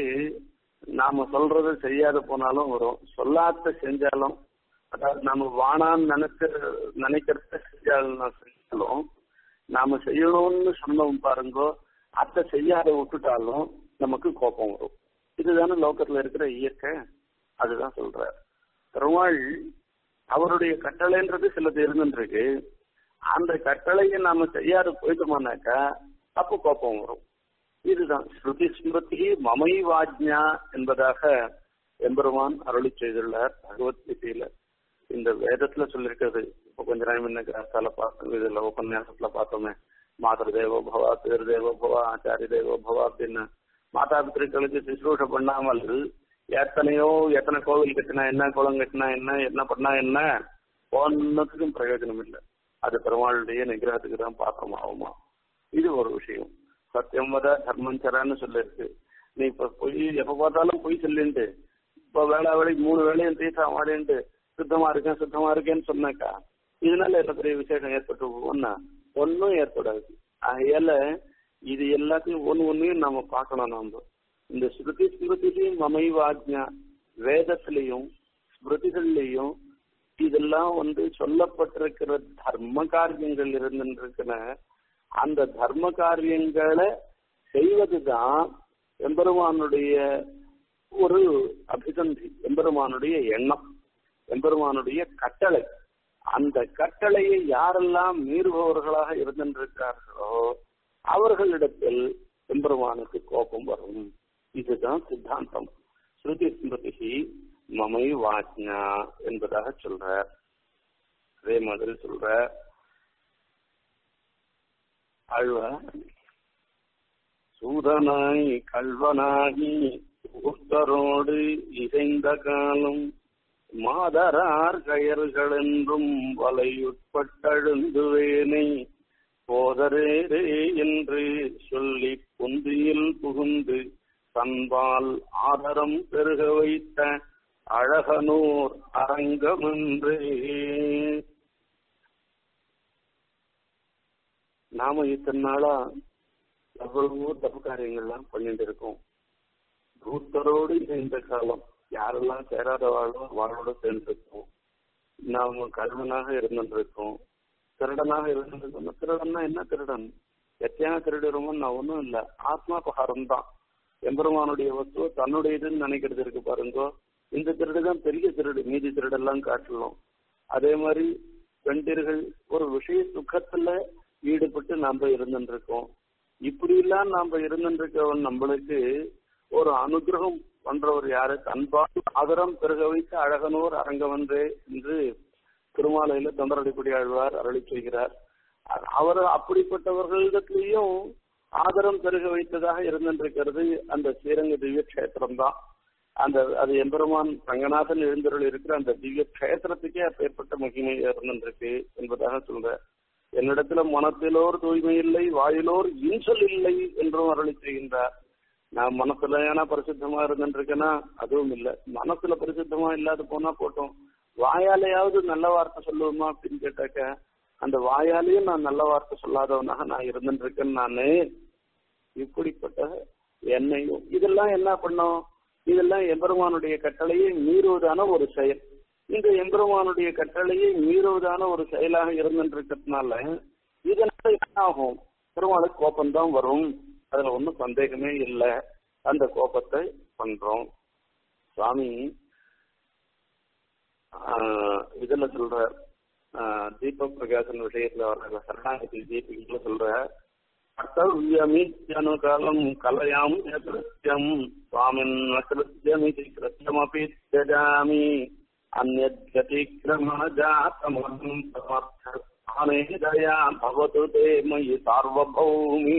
நாம சொல்றது செய்யாத போனாலும் வரும் சொல்லாத செஞ்சாலும் அதாவது நாம வானான்னு நினைச்ச நினைக்கிறத செஞ்சாலும் செஞ்சாலும் நாம செய்யணும்னு சொன்னோம் பாருங்கோ அத்தை செய்யாத விட்டுட்டாலும் நமக்கு கோபம் வரும் இதுதானே லோக்கத்துல இருக்கிற இயற்கை அதுதான் சொல்ற பெருமாள் அவருடைய கட்டளைன்றது சிலது இருந்துருக்கு அந்த கட்டளையை நாம செய்யாத போயிட்டோம்னாக்கா அப்போ கோபம் வரும் இதுதான் ஸ்ருதி ஸ்மிருதி மமை வாஜ்ஞா என்பதாக எம்பெருமான் அருளி செய்துள்ளார் பகவத்கீதையில இந்த வேதத்துல சொல்லியிருக்கிறது இப்போ கொஞ்ச நேரம் முன்ன கிராசால பார்த்தோம் இதுல உபன்யாசத்துல பார்த்தோமே மாதர் தேவோ பவா பேர் தேவோ பவா ஆச்சாரிய தேவோ பவா அப்படின்னு மாதா பித்திருக்களுக்கு சுசுரூஷ பண்ணாமல் எத்தனையோ எத்தனை கோவில் கட்டினா என்ன குளம் கட்டினா என்ன என்ன பண்ணா என்ன ஒன்னத்துக்கும் பிரயோஜனம் இல்லை அது பெருமாளுடைய நிகிரகத்துக்கு தான் பாத்திரம் ஆகுமா இது ஒரு விஷயம் சத்தியம் வத தர்மஞ்சரான்னு சொல்லிருக்கு நீ இப்ப பொய் எப்ப பார்த்தாலும் பொய் சொல்லிண்டு இப்ப வேளா வேலைக்கு மூணு வேலையும் தீட்டா மாடின்ட்டு சுத்தமா இருக்கேன் சுத்தமா இருக்கேன்னு சொன்னாக்கா இதனால என்ன பெரிய விசேஷம் ஏற்பட்டு ஒன்னா ஒன்னும் ஏற்படாது ஆகையால இது எல்லாத்தையும் ஒன்னு ஒன்னையும் நாம பார்க்கணும் நாம இந்த ஸ்ருதி ஸ்மிருதிலையும் மமைவாஜ்ஞா வேதத்திலையும் ஸ்மிருதிகள்லையும் இதெல்லாம் வந்து சொல்லப்பட்டிருக்கிற தர்ம காரியங்கள் இருந்துருக்கிற அந்த தர்ம காரியங்களை செய்வதுதான் எம்பெருமானுடைய ஒரு அபிசந்தி எம்பெருமானுடைய எண்ணம் எம்பெருமானுடைய கட்டளை அந்த கட்டளையை யாரெல்லாம் மீறுபவர்களாக இருந்திருக்கிறார்களோ அவர்களிடத்தில் எம்பெருமானுக்கு கோபம் வரும் இதுதான் சித்தாந்தம் ஸ்ருதி ஸ்மிருதி மமை வாஜ்ஞா என்பதாக சொல்ற அதே மாதிரி சொல்ற ஆழ்வார் சூதனாய் கல்வனாகி உத்தரோடு இசைந்த காலம் மாதரார் கயர்களென்றும் வலையுட்பட்டழுந்துவேனை போதரேரே என்று சொல்லி புந்தியில் புகுந்து தன்பால் ஆதரம் பெருக வைத்த அழகனூர் அரங்கமென்றே நாம இத்தனை நாளா எவ்வளவோ தப்பு காரியங்கள்லாம் பண்ணிட்டு இருக்கோம் பூத்தரோடு இந்த காலம் யாரெல்லாம் சேராதவாளோ அவளோட சேர்ந்துருக்கோம் நாம கல்வனாக இருந்துருக்கோம் திருடனாக இருந்திருக்கோம் திருடன்னா என்ன திருடன் எத்தையான திருடுறோமோ நான் ஒன்றும் இல்லை ஆத்மாபகாரம் தான் எம்பெருமானுடைய வஸ்துவ தன்னுடையதுன்னு நினைக்கிறது இருக்கு பாருங்கோ இந்த திருடு தான் பெரிய திருடு மீதி திருடெல்லாம் காட்டலாம் அதே மாதிரி பெண்டிர்கள் ஒரு விஷய சுகத்துல ஈடுபட்டு நாம இருந்துருக்கோம் இப்படி எல்லாம் நாம இருந்துருக்கவன் நம்மளுக்கு ஒரு அனுகிரகம் பண்றவர் யாரு தன்பால் ஆதரம் பெருக வைத்து அழகனூர் அரங்கவன்றே என்று திருமாலையில தொண்டரடிப்படி ஆழ்வார் அருளி செய்கிறார் அவர் அப்படிப்பட்டவர்களிடத்திலையும் ஆதரம் பெருக வைத்ததாக இருந்திருக்கிறது அந்த ஸ்ரீரங்க திவ்ய கஷேத்திரம் தான் அந்த அது எம்பெருமான் ரங்கநாதன் எழுந்தருள் இருக்கிற அந்த திவ்ய கஷேத்திரத்துக்கே அப்பேற்பட்ட மகிமை இருந்திருக்கு என்பதாக சொல்ற என்னிடத்துல மனத்திலோர் தூய்மை இல்லை வாயிலோர் இன்சொல் இல்லை என்றும் அருளி செய்கின்றார் நான் மனசுல ஏன்னா பரிசுத்தமா இருந்துருக்கேன்னா அதுவும் இல்ல மனசுல பரிசுத்தமா இல்லாத போனா போட்டோம் வாயாலையாவது நல்ல வார்த்தை சொல்லுவோமா அப்படின்னு கேட்டாக்க அந்த வாயாலேயும் நான் நல்ல வார்த்தை சொல்லாதவனாக நான் இருந்துட்டு இருக்கேன் நானு இப்படிப்பட்ட என்னையும் இதெல்லாம் என்ன பண்ணும் இதெல்லாம் எம்பெருமானுடைய கட்டளையை மீறுவதான ஒரு செயல் இந்த எம்பெருமானுடைய கட்டளையை மீறுவதான ஒரு செயலாக இருந்துட்டு இருக்கிறதுனால இதனால என்ன ஆகும் பெருமாளுக்கு கோபம்தான் வரும் அதுல ஒன்றும் சந்தேகமே இல்லை அந்த கோபத்தை பண்றோம் சுவாமி இதுல சொல்ற தீபக் பிரகாசன் விஷயத்துல வர்ற சரணாகதி தீபிகத்துல சொல்ற கர்த்தவியமித்யனுகாலம் கலையாம் கிருத்தியம் சுவாமின் கிருத்தியமிதி கிருத்தியமபி தியஜாமி अन्यद्गतिक्रमणजातमहं समर्थस्थाने दया भवतु ते मयि सार्वभौमी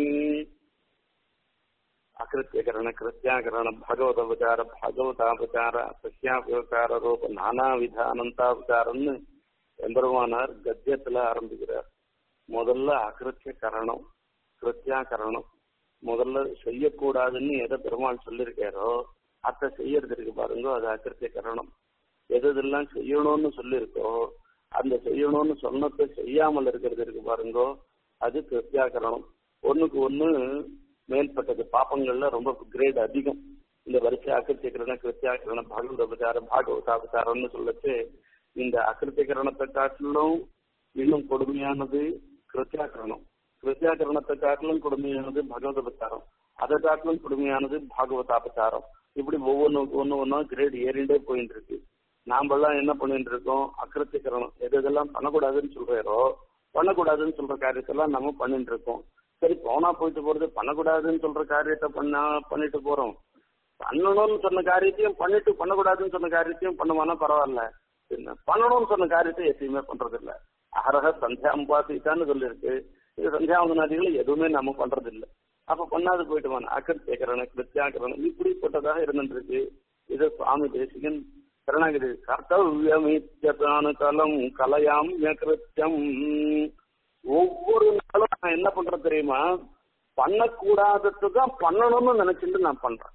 ಅಕೃತ್ಯಕರಣ ಕೃತ್ಯಾಕರಣ ಭಾಗವತೋಪಚಾರ ಭಾಗವತಾಪಚಾರ சசியாபகார ரூப நானாவித அனந்தாபச்சாரம்னு எம்பெருமானார் கத்தியத்துல ஆரம்பிக்கிறார் முதல்ல அகிருத்திய கரணம் கிருத்தியாகரணம் முதல்ல செய்யக்கூடாதுன்னு எதை பெருமாள் சொல்லியிருக்காரோ அத்தை செய்யறதுக்கு பாருங்க அது அகிருத்திய கரணம் எது எதெல்லாம் செய்யணும்னு சொல்லியிருக்கோ அந்த செய்யணும்னு சொன்னதை செய்யாமல் இருக்கிறது இருக்கு பாருங்கோ அது கிருத்தியாகரணம் ஒண்ணுக்கு ஒண்ணு மேல்பட்டது பாப்பங்கள்ல ரொம்ப கிரேட் அதிகம் இந்த வரிசை அகிருத்தியகரண கிருத்தியாகரண பாகவதாபச்சாரம் பாகவதாபச்சாரம்னு சொல்லச்சு இந்த அகிருத்தியகரணத்தை காட்டிலும் இன்னும் கொடுமையானது கிருத்தியாகரணம் கிருத்தியாகரணத்தை காட்டிலும் கொடுமையானது பகவதபச்சாரம் அதை காட்டிலும் கொடுமையானது பாகவதாபச்சாரம் இப்படி ஒவ்வொன்றுக்கு ஒன்று ஒன்றா கிரேட் ஏறிண்டே போயிட்டு இருக்கு நாமெல்லாம் என்ன பண்ணிட்டு இருக்கோம் அக்கிருத்திகரணம் எது எதெல்லாம் பண்ணக்கூடாதுன்னு சொல்றாரோ பண்ணக்கூடாதுன்னு சொல்ற காரியத்தெல்லாம் நம்ம பண்ணிட்டு இருக்கோம் சரி போனா போயிட்டு போறது பண்ணக்கூடாதுன்னு சொல்ற காரியத்தை பண்ணா பண்ணிட்டு போறோம் பண்ணணும்னு சொன்ன காரியத்தையும் பண்ணிட்டு பண்ணக்கூடாதுன்னு சொன்ன காரியத்தையும் பண்ணுவானா பரவாயில்ல என்ன பண்ணணும்னு சொன்ன காரியத்தை எதையுமே பண்றது இல்ல அகரக சந்தியாம்பாசித்தான்னு சொல்லியிருக்கு இது சந்தியாவந்தனாதிகளை எதுவுமே நம்ம பண்றது இல்ல அப்ப பண்ணாது போயிட்டு வாங்க அக்கிருத்தியகரண கிருத்தியாகரணம் இப்படிப்பட்டதாக இருந்துட்டு இருக்கு இது சுவாமி தேசிகன் கருணாகிரி கர்த்தவியமித்தனம் கலையாம் கிருத்தியம் ஒவ்வொரு நாளும் நான் என்ன பண்றேன் தெரியுமா பண்ணக்கூடாதது தான் பண்ணணும்னு நினைச்சிட்டு நான் பண்றேன்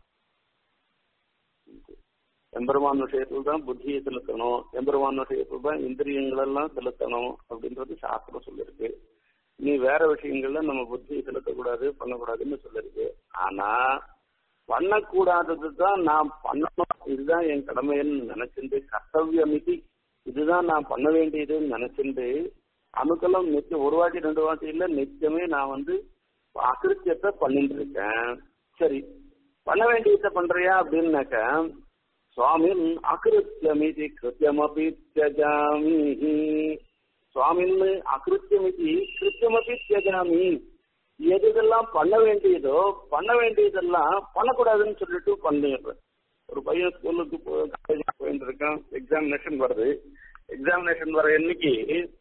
எம்பெருமான் விஷயத்துல தான் புத்தியை செலுத்தணும் எம்பெருமான் விஷயத்துல தான் இந்திரியங்கள் எல்லாம் செலுத்தணும் அப்படின்றது சாஸ்திரம் சொல்லியிருக்கு நீ வேற விஷயங்கள்ல நம்ம புத்தியை செலுத்தக்கூடாது பண்ணக்கூடாதுன்னு சொல்லிருக்கு ஆனா பண்ணக்கூடாதது தான் நான் பண்ணணும் இதுதான் என் கடமைன்னு நினைச்சிருந்து கர்த்தவியமிதி இதுதான் நான் பண்ண வேண்டியதுன்னு நினைச்சிருந்து அணுக்கெல்லாம் நித்தியம் ஒரு வாட்டி ரெண்டு வாட்டி இல்ல நித்தியமே நான் வந்து அகிருத்தியத்தை பண்ணிட்டு இருக்கேன் சரி பண்ண வேண்டியதை பண்றியா அப்படின்னாக்க சுவாமின் அகிருத்தியமிதி கிருத்தியமபி தியஜாமி சுவாமின் அகிருத்தியமிதி கிருத்தியமபி தியஜாமி எது இதெல்லாம் பண்ண வேண்டியதோ பண்ண வேண்டியதெல்லாம் பண்ணக்கூடாதுன்னு சொல்லிட்டு பண்ணிடுறேன் ஒரு பையன் ஸ்கூலுக்கு காலேஜுக்கு போயிட்டு இருக்கான் எக்ஸாமினேஷன் வருது எக்ஸாமினேஷன் வர என்னைக்கு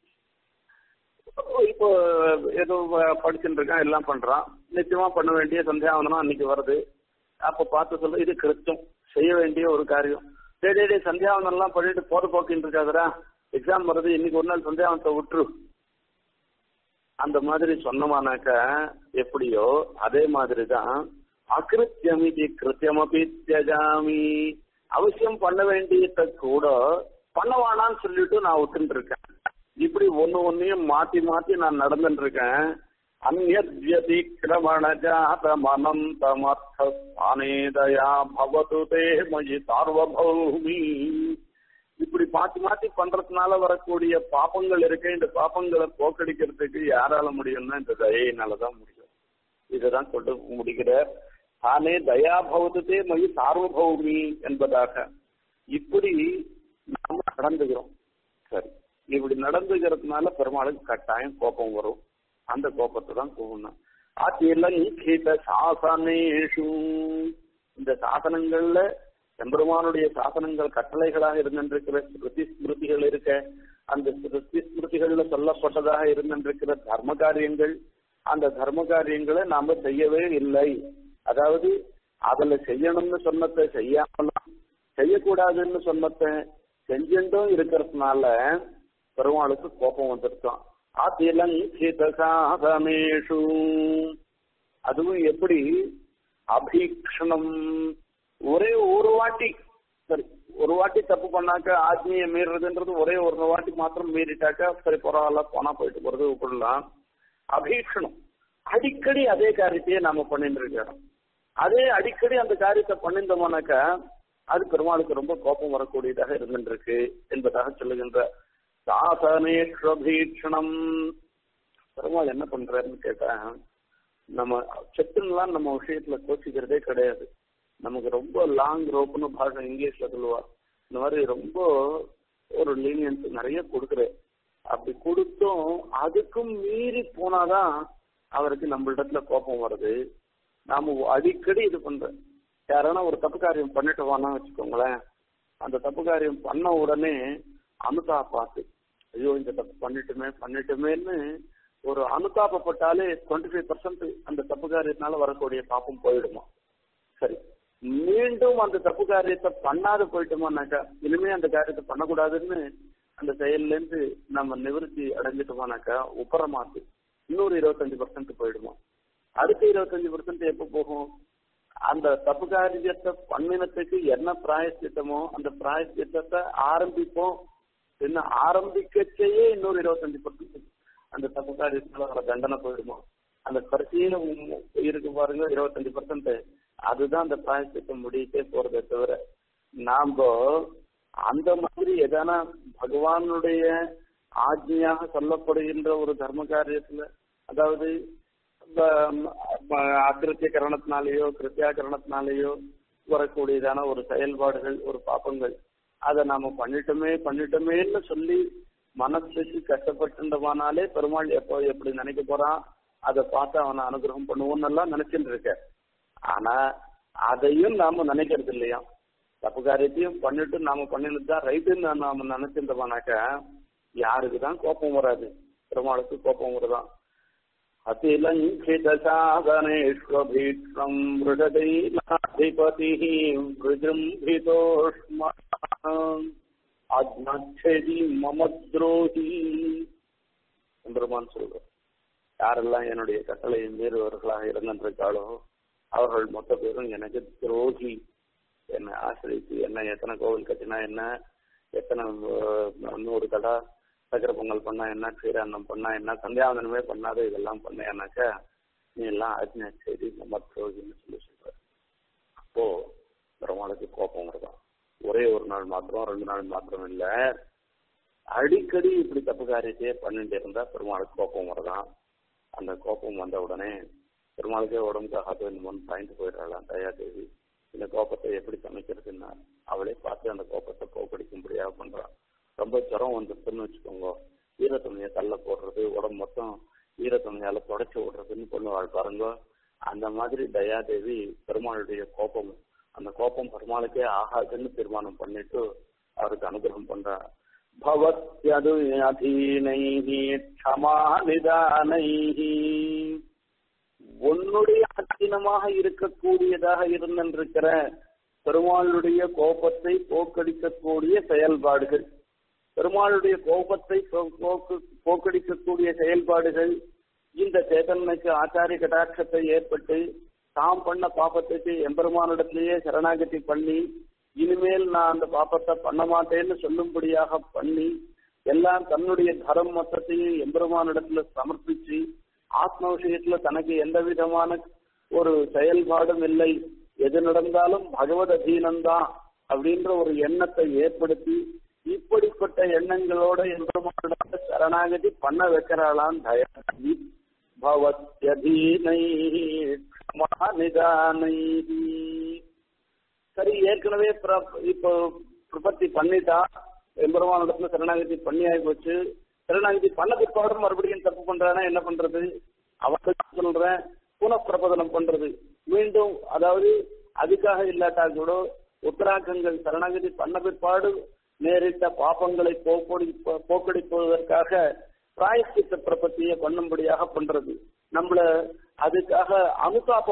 இப்போ ஏதோ படிச்சுட்டு இருக்கான் எல்லாம் பண்றான் நிச்சயமா பண்ண வேண்டிய சந்தியாவனம் அன்னைக்கு வருது அப்ப பார்த்து சொல்ல இது கிருத்தம் செய்ய வேண்டிய ஒரு காரியம் சரி சரி சந்தியாவனம் எல்லாம் பண்ணிட்டு போற போக்கின்னு இருக்காதரா எக்ஸாம் வருது இன்னைக்கு ஒரு நாள் சந்தியாவனத்தை விட்டுரு அந்த மாதிரி சொன்னமானாக்க எப்படியோ அதே மாதிரி தான் அகிருத்தியமிதி கிருத்தியமபி தியஜாமி அவசியம் பண்ண வேண்டியத கூட பண்ணவானான்னு சொல்லிட்டு நான் விட்டுட்டு இருக்கேன் இப்படி ஒண்ணு ஒன்னையும் மாத்தி மாத்தி நான் நடந்துட்டு இருக்கேன் அந்நத்யதிக்கிரமணஜாதமனந்தமர்த்தஸ்தானேதயா பவது தே மயி சார்வபௌமி இப்படி மாத்தி மாத்தி பண்றதுனால வரக்கூடிய பாப்பங்கள் இருக்கு இந்த பாப்பங்களை போக்கடிக்கிறதுக்கு யாரால முடியும்னா இந்த தயையினாலதான் முடியும் இதுதான் கொண்டு முடிக்கிற தானே தயா பவதத்தே மயி சார்வபௌமி என்பதாக இப்படி நாம நடந்துகிறோம் சரி இப்படி நடந்துக்கிறதுனால பெருமாளுக்கு கட்டாயம் கோபம் வரும் அந்த கோபத்தை தான் கூடணும் அதிலங்கித சாசனேஷு இந்த சாசனங்கள்ல எம்பெருமானுடைய சாசனங்கள் கட்டளைகளாக இருந்திருக்கிற ஸ்மிருதி ஸ்மிருதிகள் இருக்க அந்த ஸ்மிருதி ஸ்மிருதிகள்ல சொல்லப்பட்டதாக இருந்திருக்கிற தர்ம காரியங்கள் அந்த தர்ம காரியங்களை நாம செய்யவே இல்லை அதாவது அதுல செய்யணும்னு சொன்னதை செய்யாமலும் செய்யக்கூடாதுன்னு சொன்னதை செஞ்சுட்டும் இருக்கிறதுனால பெருமாளுக்கு கோபம் வந்துருக்கான் அதிலங்கித சாதனேஷு அதுவும் எப்படி அபீக்ஷணம் ஒரே ஒரு வாட்டி சரி ஒரு வாட்டி தப்பு பண்ணாக்க ஆத்மீய மீறுறதுன்றது ஒரே ஒரு வாட்டி மாத்திரம் மீறிட்டாக்கா சரி பரவாயில்ல போனா போயிட்டு போறது விட்டுடலாம் அபீஷணம் அடிக்கடி அதே காரியத்தையே நாம பண்ணிட்டு இருக்கிறோம் அதே அடிக்கடி அந்த காரியத்தை பண்ணிருந்தோம்னாக்கா அது பெருமாளுக்கு ரொம்ப கோபம் வரக்கூடியதாக இருந்துருக்கு என்பதாக சொல்லுகின்ற சாசனேஷபீஷணம் பெருமாள் என்ன பண்றாருன்னு கேட்டா நம்ம செத்துலாம் நம்ம விஷயத்துல கோச்சிக்கிறதே கிடையாது நமக்கு ரொம்ப லாங் ரோப்னு பாஷை இங்கிலீஷ்ல சொல்லுவா இந்த மாதிரி ரொம்ப ஒரு லீனியன்ஸ் நிறைய கொடுக்குறேன் அப்படி கொடுத்தும் அதுக்கும் மீறி போனாதான் அவருக்கு நம்மளிடத்துல கோபம் வருது நாம அடிக்கடி இது பண்றோம் யாரானா ஒரு தப்பு காரியம் பண்ணிட்டு வானா வச்சுக்கோங்களேன் அந்த தப்பு காரியம் பண்ண உடனே அனுதா பார்த்து ஐயோ இந்த தப்பு பண்ணிட்டுமே பண்ணிட்டுமேன்னு ஒரு அனுதாபப்பட்டாலே டுவெண்ட்டி ஃபைவ் பர்சன்ட் அந்த தப்பு காரியத்தினால வரக்கூடிய பாப்பம் போயிடுமா சரி மீண்டும் அந்த தப்பு காரியத்தை பண்ணாத போயிட்டோமானாக்கா இனிமே அந்த காரியத்தை பண்ணக்கூடாதுன்னு அந்த செயல்ல இருந்து நம்ம நிவர்த்தி அடைஞ்சிட்டோமானாக்கா உப்பரமாத்து இன்னொரு இருபத்தஞ்சு பர்சன்ட் போயிடுமா அடுத்த இருபத்தஞ்சு பர்சன்ட் எப்ப போகும் அந்த தப்பு காரியத்தை பண்ணினத்துக்கு என்ன பிராயச்சித்தமோ அந்த பிராயச்சித்தத்தை ஆரம்பிப்போம் என்ன ஆரம்பிக்கச்சேயே இன்னொரு இருபத்தஞ்சு பர்சன்ட் அந்த தப்பு காரியத்தினால வர தண்டனை போயிடுமா அந்த கடைசியில இருக்கு பாருங்க இருபத்தஞ்சு பர்சன்ட் அதுதான் அந்த பிராயச்சித்தம் முடியிட்டே போறதே தவிர நாம அந்த மாதிரி எதனா பகவானுடைய ஆஜ்ஞையாக சொல்லப்படுகின்ற ஒரு தர்ம காரியத்துல அதாவது அகிருத்திய கரணத்தினாலேயோ கிருத்தியா கரணத்தினாலேயோ வரக்கூடியதான ஒரு செயல்பாடுகள் ஒரு பாப்பங்கள் அதை நாம பண்ணிட்டோமே பண்ணிட்டோமேன்னு சொல்லி மனசுக்கு கஷ்டப்பட்டுண்டவானாலே பெருமாள் எப்போ எப்படி நினைக்க போறான் அதை பார்த்து அவனை அனுகிரகம் பண்ணுவோம்னு எல்லாம் நினைச்சுட்டு இருக்க ஆனா அதையும் நாம நினைக்கிறது இல்லையா தப்பு காரியத்தையும் பண்ணிட்டு நாம பண்ணினது தான் ரைட்டுன்னு நாம நினைச்சிருந்தோம்னாக்க யாருக்கு தான் கோபம் வராது பெருமாளுக்கு கோபம் வருதான் அதிலங்கிதசாதனேஷ்வபீக்ஷம் மிருகதைலாதிபதி விஜృంభిதோஷ்மா அஜ்னச்சேதி மமத்ரோஹி பெருமான் சொல்ற யாரெல்லாம் என்னுடைய கட்டளை மீறுவர்களாக இருந்திருக்காளோ அவர்கள் மொத்த பேரும் எனக்கு துரோகி என்னை ஆசிரித்து என்ன எத்தனை கோவில் கட்டினா என்ன எத்தனை நூறு கடை சக்கரை பொங்கல் பண்ணா என்ன க்ஷீராந்தம் பண்ணா என்ன சந்தியாவந்தனமே பண்ணாத இதெல்லாம் பண்ணேன்னாக்கா நீ எல்லாம் ஆஜ்ஞா செய்தி நம்ம துரோகின்னு சொல்லி சொல்ற அப்போ பெருமாளுக்கு கோபம் வருதான் ஒரே ஒரு நாள் மாத்திரம் ரெண்டு நாள் மாத்திரம் இல்ல அடிக்கடி இப்படி தப்பு காரியத்தையே பண்ணிட்டு இருந்தா பெருமாளுக்கு கோபம் வருதான் அந்த கோபம் வந்த உடனே பெருமாளுக்கே உடம்புக்காக என்னமோன்னு பாயிண்ட் போயிடுறாளாம் தயா தேவி இந்த கோபத்தை எப்படி சமைக்கிறதுன்னா அவளே பார்த்து அந்த கோபத்தை போக்கடிக்கும்படியாக பண்றான் ரொம்ப ஜுரம் வந்துருச்சுன்னு வச்சுக்கோங்க ஈரத்துணியை தள்ள போடுறது உடம்பு மொத்தம் ஈரத்துணியால தொடச்சி விடுறதுன்னு பண்ணுவாள் பாருங்க அந்த மாதிரி தயாதேவி பெருமாளுடைய கோபம் அந்த கோபம் பெருமாளுக்கே ஆகாதுன்னு தீர்மானம் பண்ணிட்டு அவருக்கு அனுகிரகம் பண்றா பவத்யது அதீனைஹி க்ஷமா நிதானைஹி உன்னுடைய அத்தீனமாக இருக்கக்கூடியதாக இருந்திருக்கிற பெருமாளுடைய கோபத்தை போக்கடிக்கக்கூடிய செயல்பாடுகள் பெருமாளுடைய கோபத்தை போக்கு போக்கடிக்கக்கூடிய செயல்பாடுகள் இந்த சேதன்மைக்கு ஆச்சாரிய கடாட்சத்தை ஏற்பட்டு தாம் பண்ண பாப்பத்துக்கு எம்பெருமானிடத்திலேயே சரணாகதி பண்ணி இனிமேல் நான் அந்த பாப்பத்தை பண்ண மாட்டேன்னு சொல்லும்படியாக பண்ணி எல்லாம் தன்னுடைய தரம் மொத்தத்தையும் எம்பெருமானிடத்துல சமர்ப்பிச்சு ஆத்ம விஷயத்துல தனக்கு எந்த விதமான ஒரு செயல்பாடும் இல்லை எது நடந்தாலும் பகவத் அதீனம்தான் அப்படின்ற ஒரு எண்ணத்தை ஏற்படுத்தி இப்படிப்பட்ட எண்ணங்களோட எம்பெருமானிடத்துல சரணாகதி பண்ண வைக்கிறாளாம் தயாதி பவத்யதீனை நிதானை சரி ஏற்கனவே இப்போ பிரபத்தி பண்ணிட்டா எம்பெருமானிடத்துல சரணாகதி பண்ணி ஆகி போச்சு சரணாகதி பண்ண பிற்பாடும் மறுபடியும் தப்பு பண்றானா என்ன பண்றது அவனுக்கு சொல்றேன் புனப்பிரபதனம் பண்றது மீண்டும் அதாவது அதுக்காக இல்லாட்டா கூட உத்தராகங்கள் சரணாகதி பண்ண பிற்பாடு நேரிட்ட பாப்பங்களை போக்கடி போக்கடிப்பதற்காக பிராயசித்த பிரபத்தியை பண்ணும்படியாக பண்றது நம்மள அதுக்காக அனுதாப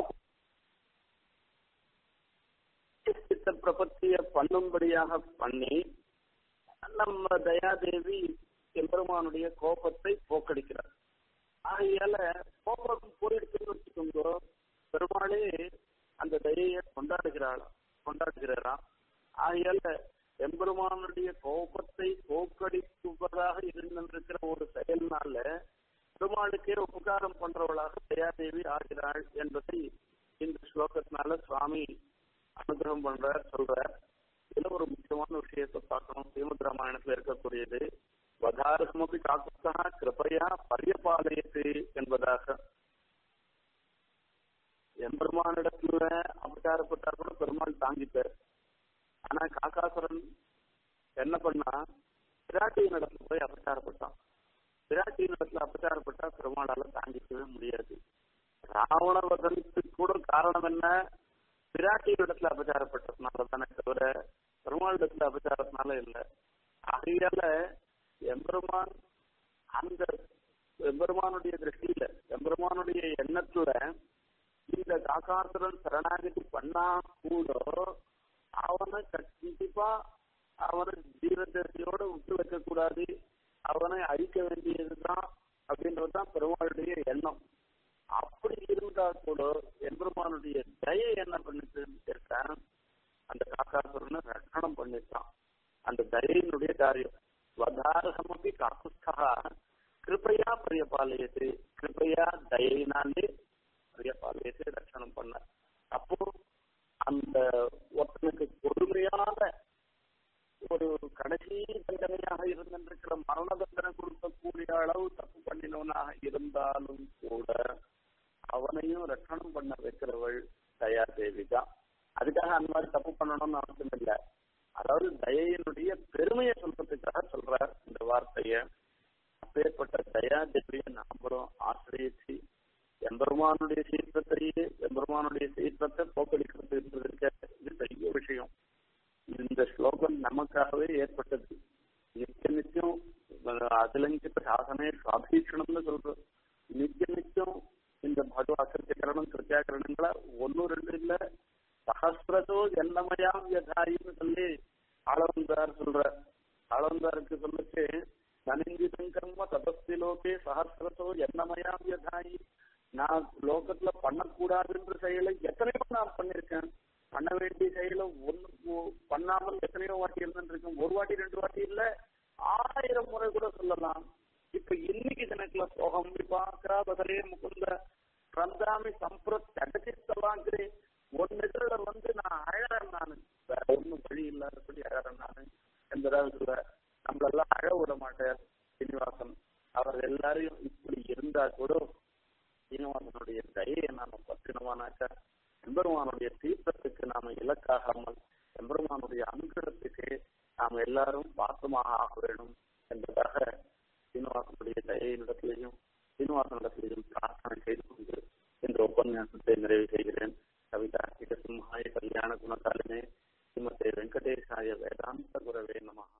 பிரபத்திய பண்ணும்படியாக பண்ணி நம்ம தயாதேவி எம்பெருமானுடைய கோபத்தை போக்கடிக்கிறார் ஆகையால கோபம் போயிடுச்சுன்னு வச்சுக்கோங்க பெருமாளே அந்த தயையை கொண்டாடுகிறாளாம் கொண்டாடுகிறாராம் ஆகையால எம்பெருமானுடைய கோபத்தை போக்கடிப்பதாக இருந்திருக்கிற ஒரு செயல்னால பெருமாளுக்கே உபகாரம் பண்றவளாக தயாதேவி ஆகிறாள் என்பதை இந்த ஸ்லோகத்தினால சுவாமி அனுகிரகம் பண்றார் சொல்றார் இதுல ஒரு முக்கியமான விஷயத்தை பார்க்கணும் ஸ்ரீமத் ராமாயணத்துல இருக்கக்கூடியது வதாரசமபி காக்குத்தா கிருப்பையா பரியபாலயத்து என்பதாக எம்பெருமானிடத்துல அபச்சாரப்பட்டா கூட பெருமாள் தாங்கிப்பார் ஆனா காக்காசுரன் என்ன பண்ணா பிராட்டியின் இடத்துல போய் அபச்சாரப்பட்டான் பிராட்டியின் இடத்துல அபச்சாரப்பட்டா பெருமாளால தாங்கிக்கவே முடியாது ராவண வதனத்துக்கு கூட காரணம் என்ன பிராட்டியின் இடத்துல அபச்சாரப்பட்டதுனால தானே தவிர பெருமாள் இடத்துல அபச்சாரத்தினால இல்லை ஆகையால எம்பெருமான் அந்த எம்பெருமானுடைய திருஷ்டியில எம்பெருமானுடைய எண்ணத்துல இந்த காக்காசுரன் சரணாகதி பண்ணா கூட அவனை கண்டிப்பா அவனை ஜீவதேசியோட விட்டு வைக்க கூடாது அவனை அழிக்க வேண்டியதுதான் அப்படின்றதுதான் பெருமாளுடைய எண்ணம் அப்படி இருந்தா கூட எம்பெருமானுடைய தயை என்ன பண்ணிச்சுன்னு கேட்டா அந்த காக்காசுரனை ரட்சணம் பண்ணிட்டான் அந்த தயையினுடைய காரியம் வதாரசமபி காக்குஸ்தா கிருப்பையா பிரியபாலயத்து கிருப்பையா தயினாலே பிரியபாலயத்தை ரட்சணம் பண்ண அப்போ அந்த ஒருத்தனுக்கு கொடுமையான ஒரு கடைசி தண்டனையாக இருந்திருக்கிற மரண தண்டனை கொடுக்கக்கூடிய அளவு தப்பு பண்ணினவனாக இருந்தாலும் கூட அவனையும் ரட்சணம் பண்ண வைக்கிறவள் தயா தேவி தான் அதுக்காக அந்த மாதிரி தப்பு பண்ணணும்னு அவசியம் இல்லை அதாவது தயையினுடைய பெருமையை சொல்றதுக்காக சொல்றார் இந்த வார்த்தைய அப்பேற்பட்ட தயா தேவியை நாமளும் ஆசிரியச்சு எம்பெருமானுடைய சீற்றத்தையே எம்பெருமானுடைய சீற்றத்தை போக்கடிக்கிறது இருக்க இது பெரிய விஷயம் இந்த ஸ்லோகம் நமக்காகவே ஏற்பட்டது நித்திய நித்தியம் அதிலங்கிட்ட சாசனே சுவாபீஷணம்னு சொல்றோம் நித்திய நித்தியம் இந்த பகவ அசத்தியகரணம் கிருத்தியாகரணங்களை ஒன்னும் ரெண்டு இல்ல சகசிரதோ ஜன்மயாம் யதாயின்னு சொல்லி ஆளவந்தார் சொல்ற ஆளவந்தாருக்கு சொல்லிச்சு நனிந்திதம் கர்ம தபஸ்தி லோகே சகசிரதோ ஜன்மயாம் யதாயி நான் லோகத்துல பண்ணக்கூடாதுன்ற செயலை எத்தனையோ நான் பண்ணிருக்கேன் பண்ண வேண்டிய செயலை ஒண்ணு பண்ணாமல் எத்தனையோ வாட்டி இருந்துருக்கேன் ஒரு வாட்டி ரெண்டு வாட்டி இல்ல ஆயிரம் முறை கூட சொல்லலாம் இப்ப இன்னைக்கு கணக்குல சோகம் விபாக்கா பதரே முகுந்த ரந்தாமி சம்பிரத் தடச்சித்தலாங்கிறே ஒன்னுல வந்து நான் அழறேன் நானு வேற ஒண்ணும் வழி இல்லாதபடி அழறேன் நானு என்பதாக சொல்ல நம்மளெல்லாம் அழ விட மாட்டார் சீனிவாசன் அவர் எல்லாரையும் இப்படி இருந்தா கூட சீனிவாசனுடைய தயையை நாம பத்தினமானாக்கா எம்பெருமானுடைய தீர்த்தத்துக்கு நாம இலக்காகாமல் எம்பெருமானுடைய அனுகிரகத்துக்கு நாம் எல்லாரும் பாசமாக ஆக வேண்டும் என்பதாக சீனிவாசனுடைய தயையினிடத்திலையும் சீனிவாசனிடத்திலையும் பிரார்த்தனை செய்து கொண்டு இந்த உபன்யாசத்தை நிறைவு செய்கிறேன் கவிதார்த்திக சிம்ஹாய கல்யாண குணகாலினே ஸ்ரீமதே வெங்கடேசாய வேதாந்த குரவே நமஹ